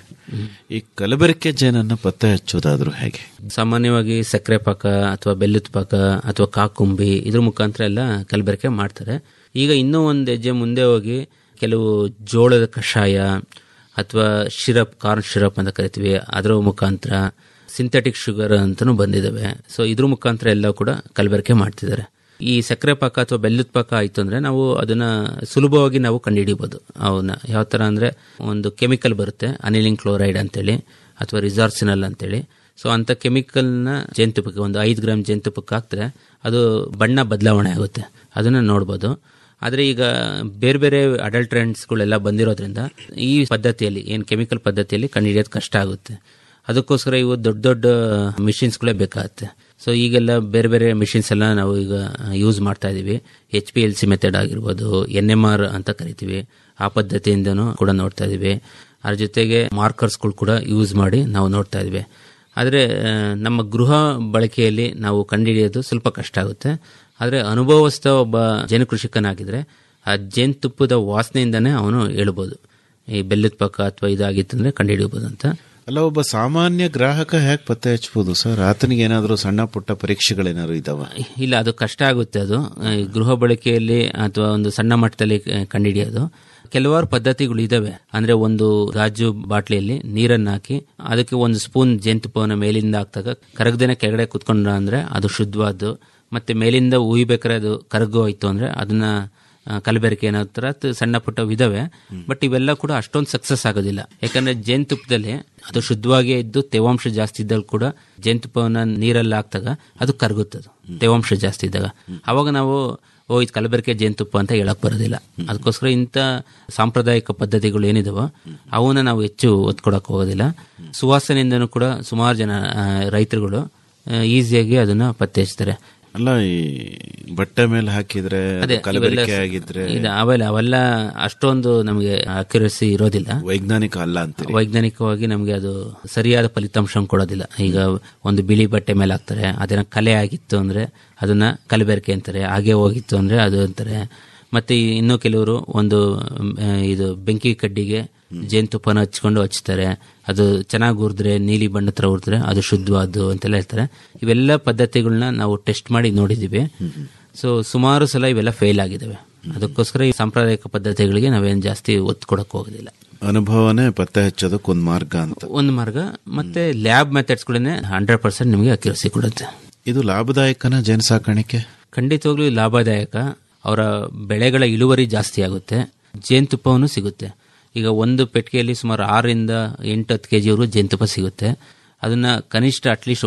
ಈ ಕಲಬೆರಕೆ ಜೇನನ್ನ ಪತ್ತೆ ಹಚ್ಚೋದಾದ್ರೂ ಹೇಗೆ ಸಾಮಾನ್ಯವಾಗಿ ಸಕ್ಕರೆ ಪಾಕ ಅಥವಾ ಬೆಲ್ಲದ ಪಾಕ ಅಥವಾ ಕಾಕುಂಬಿ ಇದ್ರ ಮುಖಾಂತರ ಎಲ್ಲ ಕಲಬೆರಕೆ ಮಾಡ್ತಾರೆ ಈಗ ಇನ್ನೂ ಒಂದು ಹೆಜ್ಜೆ ಮುಂದೆ ಹೋಗಿ ಕೆಲವು ಜೋಳದ ಕಷಾಯ ಅಥವಾ ಶಿರಪ್ ಕಾರ್ನ್ ಶಿರಪ್ ಅಂತ ಕರಿತೀವಿ ಅದರ ಮುಖಾಂತರ ಸಿಂಥೆಟಿಕ್ ಶುಗರ್ ಅಂತಲೂ ಬಂದಿದ್ದಾವೆ ಸೊ ಇದ್ರ ಮುಖಾಂತರ ಎಲ್ಲ ಕೂಡ ಕಲಬೆರಕೆ ಮಾಡ್ತಿದ್ದಾರೆ ಈ ಸಕ್ಕರೆ ಪಾಕ ಅಥವಾ ಬೆಲ್ಲದ ಪಾಕ ಆಯಿತು ಅಂದರೆ ನಾವು ಅದನ್ನ ಸುಲಭವಾಗಿ ನಾವು ಕಂಡುಹಿಡಿಬೋದು ಅವನ್ನ ಯಾವ ಥರ ಅಂದರೆ ಒಂದು ಕೆಮಿಕಲ್ ಬರುತ್ತೆ ಅನಿಲಿಂಗ್ ಕ್ಲೋರೈಡ್ ಅಂತೇಳಿ ಅಥವಾ ರಿಸಾರ್ಸಿನಲ್ ಅಂತೇಳಿ ಸೊ ಅಂಥ ಕೆಮಿಕಲ್ನ ಜೇನುತುಪ್ಪಕ್ಕೆ ಒಂದು ಐದು ಗ್ರಾಮ್ ಜೇನುತುಪ್ಪಕ್ಕೆ ಹಾಕಿದ್ರೆ ಅದು ಬಣ್ಣ ಬದಲಾವಣೆ ಆಗುತ್ತೆ ಅದನ್ನು ನೋಡ್ಬೋದು ಆದರೆ ಈಗ ಬೇರೆ ಬೇರೆ ಅಡಲ್ಟ್ರೆಂಟ್ಸ್ಗಳೆಲ್ಲ ಬಂದಿರೋದ್ರಿಂದ ಈ ಪದ್ಧತಿಯಲ್ಲಿ ಏನು ಕೆಮಿಕಲ್ ಪದ್ಧತಿಯಲ್ಲಿ ಕಂಡುಹಿಡಿಯೋದು ಕಷ್ಟ ಆಗುತ್ತೆ ಅದಕ್ಕೋಸ್ಕರ ಇವು ದೊಡ್ಡ ದೊಡ್ಡ ಮಿಷಿನ್ಸ್ಗಳೇ ಬೇಕಾಗುತ್ತೆ ಸೊ ಈಗೆಲ್ಲ ಬೇರೆ ಬೇರೆ ಮಿಷಿನ್ಸ್ ಎಲ್ಲ ನಾವು ಈಗ ಯೂಸ್ ಮಾಡ್ತಾ ಇದೀವಿ H P L C method ಆಗಿರ್ಬೋದು ಎನ್ ಎಮ್ ಆರ್ ಅಂತ ಕರಿತೀವಿ ಆ ಪದ್ಧತಿಯಿಂದನೂ ಕೂಡ ನೋಡ್ತಾ ಇದೀವಿ ಅದ್ರ ಜೊತೆಗೆ ಮಾರ್ಕರ್ಸ್ಗಳು ಕೂಡ ಯೂಸ್ ಮಾಡಿ ನಾವು ನೋಡ್ತಾ ಇದೀವಿ ಆದರೆ ಆ, ನಮ್ಮ ಗೃಹ ಬಳಕೆಯಲ್ಲಿ ನಾವು ಕಂಡುಹಿಡಿಯೋದು ಸ್ವಲ್ಪ ಕಷ್ಟ ಆಗುತ್ತೆ ಆದರೆ ಅನುಭವಸ್ಥ ಒಬ್ಬ ಜೇನು ಕೃಷಿಕನಾಗಿದ್ರೆ ಆ ಜೇನುತುಪ್ಪದ ವಾಸನೆಯಿಂದನೇ ಅವನು ಹೇಳ್ಬೋದು ಈ ಬೆಲ್ಲದ ಪಾಕ ಅಥವಾ ಇದಾಗಿತ್ತಂದ್ರೆ ಕಂಡುಹಿಡಿಯಬಹುದು ಅಂತ ಅಲ್ಲ ಒಬ್ಬ ಸಾಮಾನ್ಯ ಗ್ರಾಹಕ ಹೇಗೆ ಪತ್ತೆ ಹಚ್ಬೋದು ಸರ್ ಆತನಿಗೆ ಏನಾದರೂ ಸಣ್ಣ ಪುಟ್ಟ ಪರೀಕ್ಷೆಗಳೇನಾದ್ರು ಇದಾವ ಇಲ್ಲ ಅದು ಕಷ್ಟ ಆಗುತ್ತೆ ಅದು ಈ ಗೃಹ ಬಳಕೆಯಲ್ಲಿ ಅಥವಾ ಒಂದು ಸಣ್ಣ ಮಟ್ಟದಲ್ಲಿ ಕ- ಕಂಡುಹಿಡಿಯೋದು ಕೆಲವಾರು ಪದ್ಧತಿಗಳು ಇದಾವೆ ಅಂದ್ರೆ ಒಂದು ಗಾಜು ಬಾಟ್ಲಿಯಲ್ಲಿ ನೀರನ್ನ ಹಾಕಿ ಅದಕ್ಕೆ ಒಂದು ಸ್ಪೂನ್ ಜೇನುತುಪ್ಪವನ್ನು ಮೇಲಿಂದ ಹಾಕ್ದಾಗ ಕರಗದೇನೆ ಕೆಳಗಡೆ ಕುತ್ಕೊಂಡ್ರ ಅಂದ್ರೆ ಅದು ಶುದ್ಧವಾದ್ದು ಮತ್ತೆ ಮೇಲಿಂದ ಉಯ್ಬೇಕಾದ್ರೆ ಅದು ಕರಗೋ ಆಯ್ತು ಅಂದ್ರೆ ಅದನ್ನ ಆ, ಕಲಬೆರಕೆ ಏನೋ ಥರ ತ- ಸಣ್ಣ ಪುಟ್ಟ ಇದಾವೆ ಬಟ್ ಇವೆಲ್ಲ ಕೂಡ ಅಷ್ಟೊಂದು ಸಕ್ಸಸ್ ಆಗೋದಿಲ್ಲ ಯಾಕಂದ್ರೆ ಜೇನುತುಪ್ಪದಲ್ಲಿ ಅದು ಶುದ್ಧವಾಗಿ ಇದ್ದು ತೇವಾಂಶ ಜಾಸ್ತಿ ಇದ್ದಲ್ಲಿ ಕೂಡ ಜೇನುತುಪ್ಪವನ್ನ ನೀರಲ್ಲಿ ಹಾಕ್ದಾಗ ಅದು ಕರಗುತ್ತದು ತೇವಾಂಶ ಜಾಸ್ತಿ ಇದ್ದಾಗ ಅವಾಗ ನಾವು ಓ ಇದು ಕಲಬೆರಕೆ ಜೇನುತುಪ್ಪ ಅಂತ ಹೇಳಕ್ ಬರೋದಿಲ್ಲ ಅದಕ್ಕೋಸ್ಕರ ಇಂಥ ಸಾಂಪ್ರದಾಯಿಕ ಪದ್ಧತಿಗಳು ಏನಿದಾವೋ ಅವನ್ನ ನಾವು ಹೆಚ್ಚು ಒತ್ತು ಕೊಡಕ್ ಹೋಗೋದಿಲ್ಲ ಸುವಾಸನೆಯಿಂದನೂ ಕೂಡ ಸುಮಾರು ಜನ ಆ, ರೈತರುಗಳು ಈಸಿಯಾಗಿ ಅದನ್ನ ಪತ್ತೆ ಹಚ್ತಾರೆ ಅಲ್ಲ ಈ ಬಟ್ಟೆ ಮೇಲೆ ಹಾಕಿದ್ರೆ ಅದು ಅದೇ ಕಲಬೆರಕೆ ಇವೆಲ್ಲ- ಆಗಿದ್ರೆ ಇದು ಅವೆಲ್ಲ ಅವೆಲ್ಲ ಅಷ್ಟೊಂದು ನಮಗೆ ಅಕ್ಯುರಸಿ ಇರೋದಿಲ್ಲ ವೈಜ್ಞಾನಿಕ ಅಲ್ಲ ಅಂತ ವೈಜ್ಞಾನಿಕವಾಗಿ ನಮಗೆ ಅದು ಸರಿಯಾದ ಫಲಿತಾಂಶ ಕೊಡೋದಿಲ್ಲ ಈಗ ಒಂದು ಬಿಳಿ ಬಟ್ಟೆ ಮೇಲೆ ಹಾಕ್ತಾರೆ ಅದನ್ನ ಕಲೆ ಆಗಿತ್ತು ಅಂದ್ರೆ ಅದನ್ನ ಕಲಬೆರಕೆ ಅಂತಾರೆ ಹಾಗೆ ಹೋಗಿತ್ತು ಅಂದ್ರೆ ಅದು ಅಂತಾರೆ ಮತ್ತೆ ಈ ಇನ್ನು ಕೆಲವರು ಒಂದು ಮ್, ಆ, ಇದು ಬೆಂಕಿ ಕಡ್ಡಿಗೆ ಜೇನುತುಪ್ಪನ ಹಚ್ಕೊಂಡು ಹಚ್ತಾರೆ ಅದು ಚೆನ್ನಾಗಿ ಹುರಿದ್ರೆ ನೀಲಿ ಬಣ್ಣ ತರ ಹುರಿದ್ರೆ ಅದು ಶುದ್ಧವಾದ್ದು ಅಂತೆಲ್ಲ ಹೇಳ್ತಾರೆ ಇವೆಲ್ಲ ಪದ್ಧತಿಗಳನ್ನ ನಾವು ಟೆಸ್ಟ್ ಮಾಡಿ ನೋಡಿದೀವಿ ಸೊ ಸುಮಾರು ಸಲ ಇವೆಲ್ಲ ಫೇಲ್ ಆಗಿದಾವೆ ಅದಕ್ಕೋಸ್ಕರ ಈ ಸಾಂಪ್ರದಾಯಿಕ ಪದ್ಧತಿಗಳಿಗೆ ನಾವೇನು ಜಾಸ್ತಿ ಒತ್ತು ಕೊಡಕ್ ಹೋಗೋದಿಲ್ಲ ಅನುಭವನೇ ಪತ್ತೆ ಹಚ್ಚೋದಕ್ಕೊಂದು ಮಾರ್ಗ ಅಂತ ಒಂದು ಮಾರ್ಗ ಮತ್ತೆ ಲ್ಯಾಬ್ ಮೆಥಡ್ಸ್ಗಳನ್ನೇ ಹಂಡ್ರೆಡ್ ಪರ್ಸೆಂಟ್ ನಿಮಗೆ ಅಕ್ಯುರಸಿ ಕೊಡುತ್ತೆ ಇದು ಲಾಭದಾಯಕನ ಜೇನು ಸಾಕಾಣಿಕೆ ಖಂಡಿತವಾಗ್ಲೂ ಇದು ಲಾಭದಾಯಕ ಅವರ ಬೆಳೆಗಳ ಇಳುವರಿ ಜಾಸ್ತಿ ಆಗುತ್ತೆ ಜೇನುತುಪ್ಪವನ್ನು ಸಿಗುತ್ತೆ ಈಗ ಒಂದು ಪೆಟ್ಟಿಗೆಯಲ್ಲಿ ಸುಮಾರು ಆರರಿಂದ ಎಂಟು ಹತ್ತು ಕೆ ಜಿವರೆಗೂ ಜೇನುತುಪ್ಪ ಸಿಗುತ್ತೆ ಅದನ್ನ ಕನಿಷ್ಠ ಅಟ್ಲೀಸ್ಟ್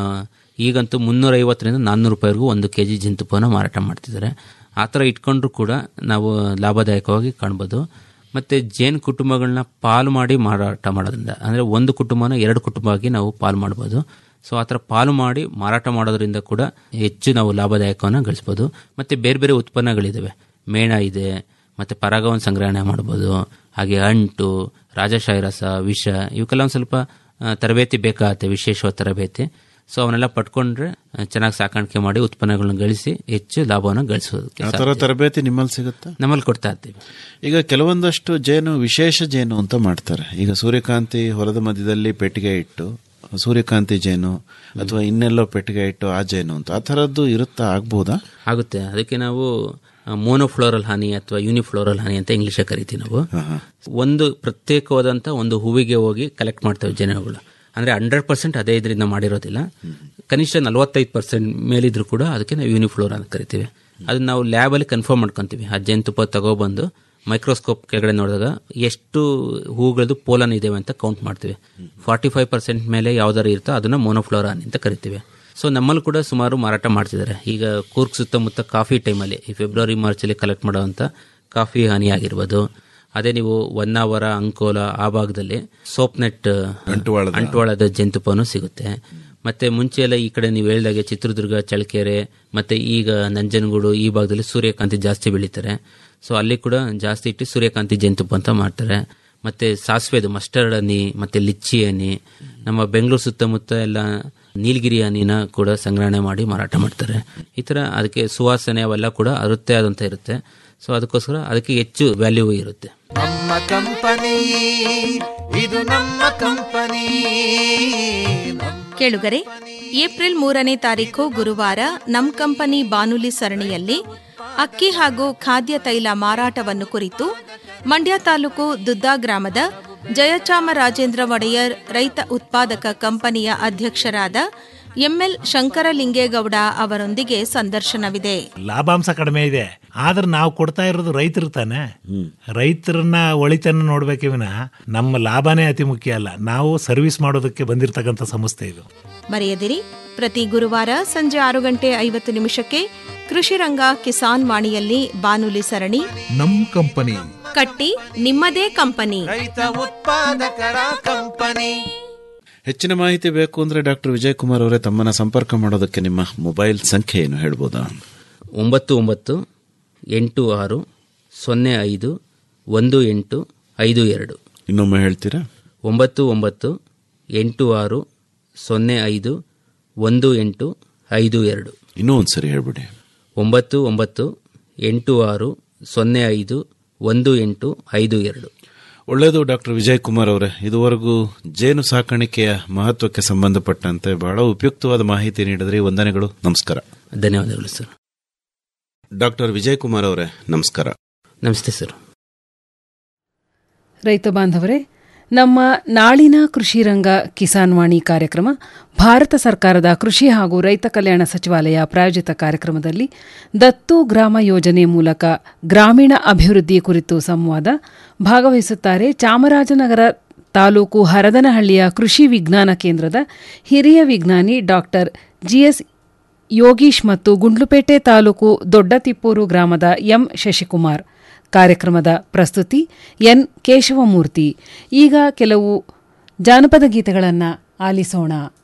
ಈಗಂತೂ ಮುನ್ನೂರ ಐವತ್ತರಿಂದ ನಾನ್ನೂರು ರೂಪಾಯಿವರೆಗೂ ಒಂದು ಕೆ ಜಿ ಜೇನುತುಪ್ಪವನ್ನು ಮಾರಾಟ ಮಾಡ್ತಿದ್ದಾರೆ ಆ ಥರ ಇಟ್ಕೊಂಡ್ರು ಕೂಡ ನಾವು ಲಾಭದಾಯಕವಾಗಿ ಕಾಣ್ಬೋದು ಮತ್ತೆ ಜೇನು ಕುಟುಂಬಗಳನ್ನ ಪಾಲು ಮಾಡಿ ಮಾರಾಟ ಮಾಡೋದ್ರಿಂದ ಅಂದ್ರೆ ಒಂದು ಕುಟುಂಬನ ಎರಡು ಕುಟುಂಬ ಆಗಿ ನಾವು ಪಾಲು ಮಾಡ್ಬೋದು ಸೊ ಆ ಥರ ಪಾಲು ಮಾಡಿ ಮಾರಾಟ ಮಾಡೋದ್ರಿಂದ ಕೂಡ ಹೆಚ್ಚು ನಾವು ಲಾಭದಾಯಕವನ್ನು ಗಳಿಸ್ಬೋದು ಮತ್ತೆ ಬೇರೆ ಬೇರೆ ಉತ್ಪನ್ನಗಳಿದಾವೆ ಮೇಣ ಇದೆ ಮತ್ತೆ ಪರಾಗವನ್ನು ಸಂಗ್ರಹಣೆ ಮಾಡ್ಬೋದು ಹಾಗೆ ಅಂಟು ರಾಜಶಾಹಿ ರಸ ವಿಷ ಇವಕ್ಕೆಲ್ಲ ಒಂದು ಸ್ವಲ್ಪ ಆ, ತರಬೇತಿ ಬೇಕಾಗತ್ತೆ ವಿಶೇಷವಾದ ತರಬೇತಿ ಸೊ ಅವನ್ನೆಲ್ಲ ಪಡ್ಕೊಂಡ್ರೆ ಚೆನ್ನಾಗಿ ಸಾಕಾಣಿಕೆ ಮಾಡಿ ಉತ್ಪನ್ನಗಳನ್ನ ಗಳಿಸಿ ಹೆಚ್ಚು ಲಾಭವನ್ನು ಗಳಿಸೋದಕ್ಕೆ ಆ ಸಾಧ್ಯ. ತರ ತರಬೇತಿ ನಿಮ್ಮಲ್ಲಿ ಸಿಗುತ್ತಾ ನಮ್ಮಲ್ಲಿ ಕೊಡ್ತಾ ಇರ್ತೀವಿ ಈಗ ಕೆಲವೊಂದಷ್ಟು ಜೇನು ವಿಶೇಷ ಜೇನು ಅಂತ ಮಾಡ್ತಾರೆ ಈಗ ಸೂರ್ಯಕಾಂತಿ ಹೊಲದ ಮಧ್ಯದಲ್ಲಿ ಪೆಟ್ಟಿಗೆ ಇಟ್ಟು ಸೂರ್ಯಕಾಂತಿ ಜೇನು ಅಥವಾ ಇನ್ನೆಲ್ಲೋ ಪೆಟ್ಟಿಗೆ ಇಟ್ಟು ಆ ಜೇನು ಅಂತ ಆ ಥರದ್ದು ಇರುತ್ತಾ ಆಗ್ಬೋದಾ ಆಗುತ್ತೆ ಅದಕ್ಕೆ ನಾವು ಮೋನೋಫ್ಲೋರಲ್ ಹನಿ ಅಥವಾ ಯೂನಿಫ್ಲೋರಲ್ ಹನಿ ಅಂತ ಇಂಗ್ಲಿಷ್ ಕರಿತೀವಿ ನಾವು ಒಂದು ಪ್ರತ್ಯೇಕವಾದಂತ ಒಂದು ಹೂವಿಗೆ ಹೋಗಿ ಕಲೆಕ್ಟ್ ಮಾಡ್ತೇವೆ ಜೇನುಗಳು ಅಂದ್ರೆ ಹಂಡ್ರೆಡ್ ಪರ್ಸೆಂಟ್ ಅದೇ ಇದರಿಂದ ಮಾಡಿರೋದಿಲ್ಲ ಕನಿಷ್ಠ ನಲವತ್ತೈದು ಪರ್ಸೆಂಟ್ ಮೇಲಿದ್ರು ಕೂಡ ಅದಕ್ಕೆ ನಾವು ಯೂನಿಫ್ಲೋರ್ ಅಂತ ಕರಿತೀವಿ ಅದನ್ನ ನಾವು ಲ್ಯಾಬಲ್ಲಿ ಕನ್ಫರ್ಮ್ ಮಾಡ್ಕೊಂತೀವಿ ಆ ಜೇನುತುಪ್ಪ ತಗೊಬಂದು ಮೈಕ್ರೋಸ್ಕೋಪ್ ಕೆಳಗಡೆ ನೋಡಿದಾಗ ಎಷ್ಟು ಹೂಗಳದ್ದು ಪೋಲನ್ ಇದಾವೆ ಅಂತ ಕೌಂಟ್ ಮಾಡ್ತೀವಿ ಫಾರ್ಟಿ ಫೈವ್ ಪರ್ಸೆಂಟ್ ಮೇಲೆ ಯಾವ್ದಾರು ಇರುತ್ತೋ ಅದನ್ನ ಮೋನೋಫ್ಲೋರಾ ಅಂತ ಕರಿತೀವಿ ಸೊ ನಮ್ಮಲ್ಲಿ ಕೂಡ ಸುಮಾರು ಮಾರಾಟ ಮಾಡ್ತಿದ್ದಾರೆ ಈಗ ಕೂರ್ಗ್ ಸುತ್ತಮುತ್ತ ಕಾಫಿ ಟೈಮಲ್ಲಿ ಈ ಫೆಬ್ರವರಿ ಮಾರ್ಚಲ್ಲಿ ಕಲೆಕ್ಟ್ ಮಾಡುವಂಥ ಕಾಫಿ ಹನಿ ಆಗಿರ್ಬೋದು ಅದೇ ನೀವು ಹೊನ್ನಾವರ ಅಂಕೋಲ ಆ ಭಾಗದಲ್ಲಿ ಸೋಪ್ ನೆಟ್ ಅಂಟ್ವಾಳದ- ಅಂಟ್ವಾಳದ ಜೇನುತುಪ್ಪನೂ ಸಿಗುತ್ತೆ ಮತ್ತೆ ಮುಂಚೆ ಎಲ್ಲ ಈ ಕಡೆ ನೀವು ಹೇಳ್ದಾಗೆ ಚಿತ್ರದುರ್ಗ ಚಳ್ಳಕೆರೆ ಮತ್ತೆ ಈಗ ನಂಜನಗೂಡು ಈ ಭಾಗದಲ್ಲಿ ಸೂರ್ಯಕಾಂತಿ ಜಾಸ್ತಿ ಬೆಳೀತಾರೆ ಸೊ ಅಲ್ಲಿ ಕೂಡ ಜಾಸ್ತಿ ಇಟ್ಟು ಸೂರ್ಯಕಾಂತಿ ಜೇನುತುಪ್ಪ ಅಂತ ಮಾಡ್ತಾರೆ ಮತ್ತೆ ಸಾಸಿವೆದು ಮಸ್ಟರ್ಡ್ ಹನಿ ಮತ್ತೆ ಲಿಚ್ಚಿ ಹನಿ ನಮ್ಮ ಬೆಂಗಳೂರು ಸುತ್ತಮುತ್ತ ಎಲ್ಲ ನೀಲಗಿರಿ ಹನಿನ ಕೂಡ ಸಂಗ್ರಹಣೆ ಮಾಡಿ ಮಾರಾಟ ಮಾಡ್ತಾರೆ ಈ ತರ ಅದಕ್ಕೆ ಸುವಾಸನೆ ಅವೆಲ್ಲ ಕೂಡ ಅರುತ್ತೆ ಆದಂತ ಇರುತ್ತೆ ಸೊ ಅದಕ್ಕೋಸ್ಕರ ಅದಕ್ಕೆ ಹೆಚ್ಚು ವ್ಯಾಲ್ಯೂ ಇರುತ್ತೆ ನಮ್ಮ ಕಂಪನಿ ಇದು ನಮ್ಮ ಕಂಪನಿ ಕೇಳುಗರೆ ಏಪ್ರಿಲ್ ಮೂರನೇ ತಾರೀಕು ಗುರುವಾರ ನಮ್ ಕಂಪನಿ ಬಾನುಲಿ ಸರಣಿಯಲ್ಲಿ ಅಕ್ಕಿ ಹಾಗೂ ಖಾದ್ಯ ತೈಲ ಮಾರಾಟವನ್ನು ಕುರಿತು ಮಂಡ್ಯ ತಾಲೂಕು ದುದ್ದಾ ಗ್ರಾಮದ ಜಯಚಾಮರಾಜೇಂದ್ರ ಒಡೆಯರ್ ರೈತ ಉತ್ಪಾದಕ ಕಂಪನಿಯ ಅಧ್ಯಕ್ಷರಾದ ಎಂಎಲ್ ಶಂಕರಲಿಂಗೇಗೌಡ ಅವರೊಂದಿಗೆ ಸಂದರ್ಶನವಿದೆ ಲಾಭಾಂಶ ಕಡಿಮೆ ಇದೆ ಆದ್ರೆ ನಾವು ಕೊಡ್ತಾ ಇರೋದು ರೈತರು ತಾನೆ ರೈತರನ್ನ ಒಳಿತನ್ನ ನೋಡ್ಬೇಕೆ ವಿನ ನಮ್ಮ ಲಾಭನೇ ಅತಿ ಮುಖ್ಯ ಅಲ್ಲ ನಾವು ಸರ್ವಿಸ್ ಮಾಡೋದಕ್ಕೆ ಬಂದಿರತಕ್ಕಂಥ ಸಂಸ್ಥೆ ಇದು ಮರೆಯದಿರಿ ಪ್ರತಿ ಗುರುವಾರ ಸಂಜೆ ಆರು ಗಂಟೆ ಐವತ್ತು ನಿಮಿಷಕ್ಕೆ ಕೃಷಿ ರಂಗ ಕಿಸಾನ್ ವಾಣಿಯಲ್ಲಿ ಬಾನುಲಿ ಸರಣಿ ನಮ್ ಕಂಪನಿ ಕಟ್ಟಿ ನಿಮ್ಮದೇ ಕಂಪನಿ ರೈತ ಉತ್ಪಾದಕರ ಕಂಪನಿ ಹೆಚ್ಚಿನ ಮಾಹಿತಿ ಬೇಕು ಅಂದ್ರೆ ಡಾಕ್ಟರ್ ವಿಜಯ್ ಕುಮಾರ್ ಅವರೇ ತಮ್ಮನ್ನ ಸಂಪರ್ಕ ಮಾಡೋದಕ್ಕೆ ನಿಮ್ಮ ಮೊಬೈಲ್ ಸಂಖ್ಯೆ ಏನು ಹೇಳ್ಬೋದಾ ಒಂಬತ್ತು ಒಂಬತ್ತು ಎಂಟು ಆರು ಸೊನ್ನೆ ಐದು ಒಂದು ಎಂಟು ಐದು ಎರಡು ಇನ್ನೊಮ್ಮೆ ಹೇಳ್ತೀರಾ ಒಂಬತ್ತು ಒಂಬತ್ತು ಎಂಟು ಆರು ಸೊನ್ನೆ ಐದು ಒಂದು ಎಂಟು ಐದು ಎರಡು ಇನ್ನೂ ಒಂದ್ಸರಿ ಹೇಳ್ಬಿಡಿ ಒಂಬತ್ತು ಒಂಬತ್ತು ಎಂಟು ಆರು ಸೊನ್ನೆ ಐದು ಒಂದು ಎಂಟು ಐದು ಎರಡು ಒಳ್ಳೆಯದು ಡಾಕ್ಟರ್ ವಿಜಯ್ ಕುಮಾರ್ ಅವರೇ ಇದುವರೆಗೂ ಜೇನು ಸಾಕಾಣಿಕೆಯ ಮಹತ್ವಕ್ಕೆ ಸಂಬಂಧಪಟ್ಟಂತೆ ಬಹಳ ಉಪಯುಕ್ತವಾದ ಮಾಹಿತಿ ನೀಡಿದ್ರಿ ವಂದನೆಗಳು ನಮಸ್ಕಾರ ಧನ್ಯವಾದಗಳು ಸರ್ ಡಾಕ್ಟರ್ ವಿಜಯ್ ಕುಮಾರ್ ಅವರೇ ನಮಸ್ಕಾರ ನಮಸ್ತೆ ಸರ್ ರೈತ ಬಾಂಧವರೇ ನಮ್ಮ ನಾಳಿನ ಕೃಷಿ ರಂಗ ಕಿಸಾನ್ ವಾಣಿ ಕಾರ್ಯಕ್ರಮ ಭಾರತ ಸರ್ಕಾರದ ಕೃಷಿ ಹಾಗೂ ರೈತ ಕಲ್ಯಾಣ ಸಚಿವಾಲಯ ಪ್ರಾಯೋಜಿತ ಕಾರ್ಯಕ್ರಮದಲ್ಲಿ ದತ್ತು ಗ್ರಾಮ ಯೋಜನೆ ಮೂಲಕ ಗ್ರಾಮೀಣ ಅಭಿವೃದ್ಧಿ ಕುರಿತು ಸಂವಾದ ಭಾಗವಹಿಸುತ್ತಾರೆ ಚಾಮರಾಜನಗರ ತಾಲೂಕು ಹರದನಹಳ್ಳಿಯ ಕೃಷಿ ವಿಜ್ಞಾನ ಕೇಂದ್ರದ ಹಿರಿಯ ವಿಜ್ಞಾನಿ ಡಾಕ್ಟರ್ ಜಿಎಸ್ ಯೋಗೀಶ್ ಮತ್ತು ಗುಂಡ್ಲುಪೇಟೆ ತಾಲೂಕು ದೊಡ್ಡತಿಪ್ಪೂರು ಗ್ರಾಮದ ಎಂ ಶಶಿಕುಮಾರ್ ಕಾರ್ಯಕ್ರಮದ ಪ್ರಸ್ತುತಿ ಎನ್ ಕೇಶವಮೂರ್ತಿ ಈಗ ಕೆಲವು ಜಾನಪದ ಗೀತೆಗಳನ್ನು ಆಲಿಸೋಣ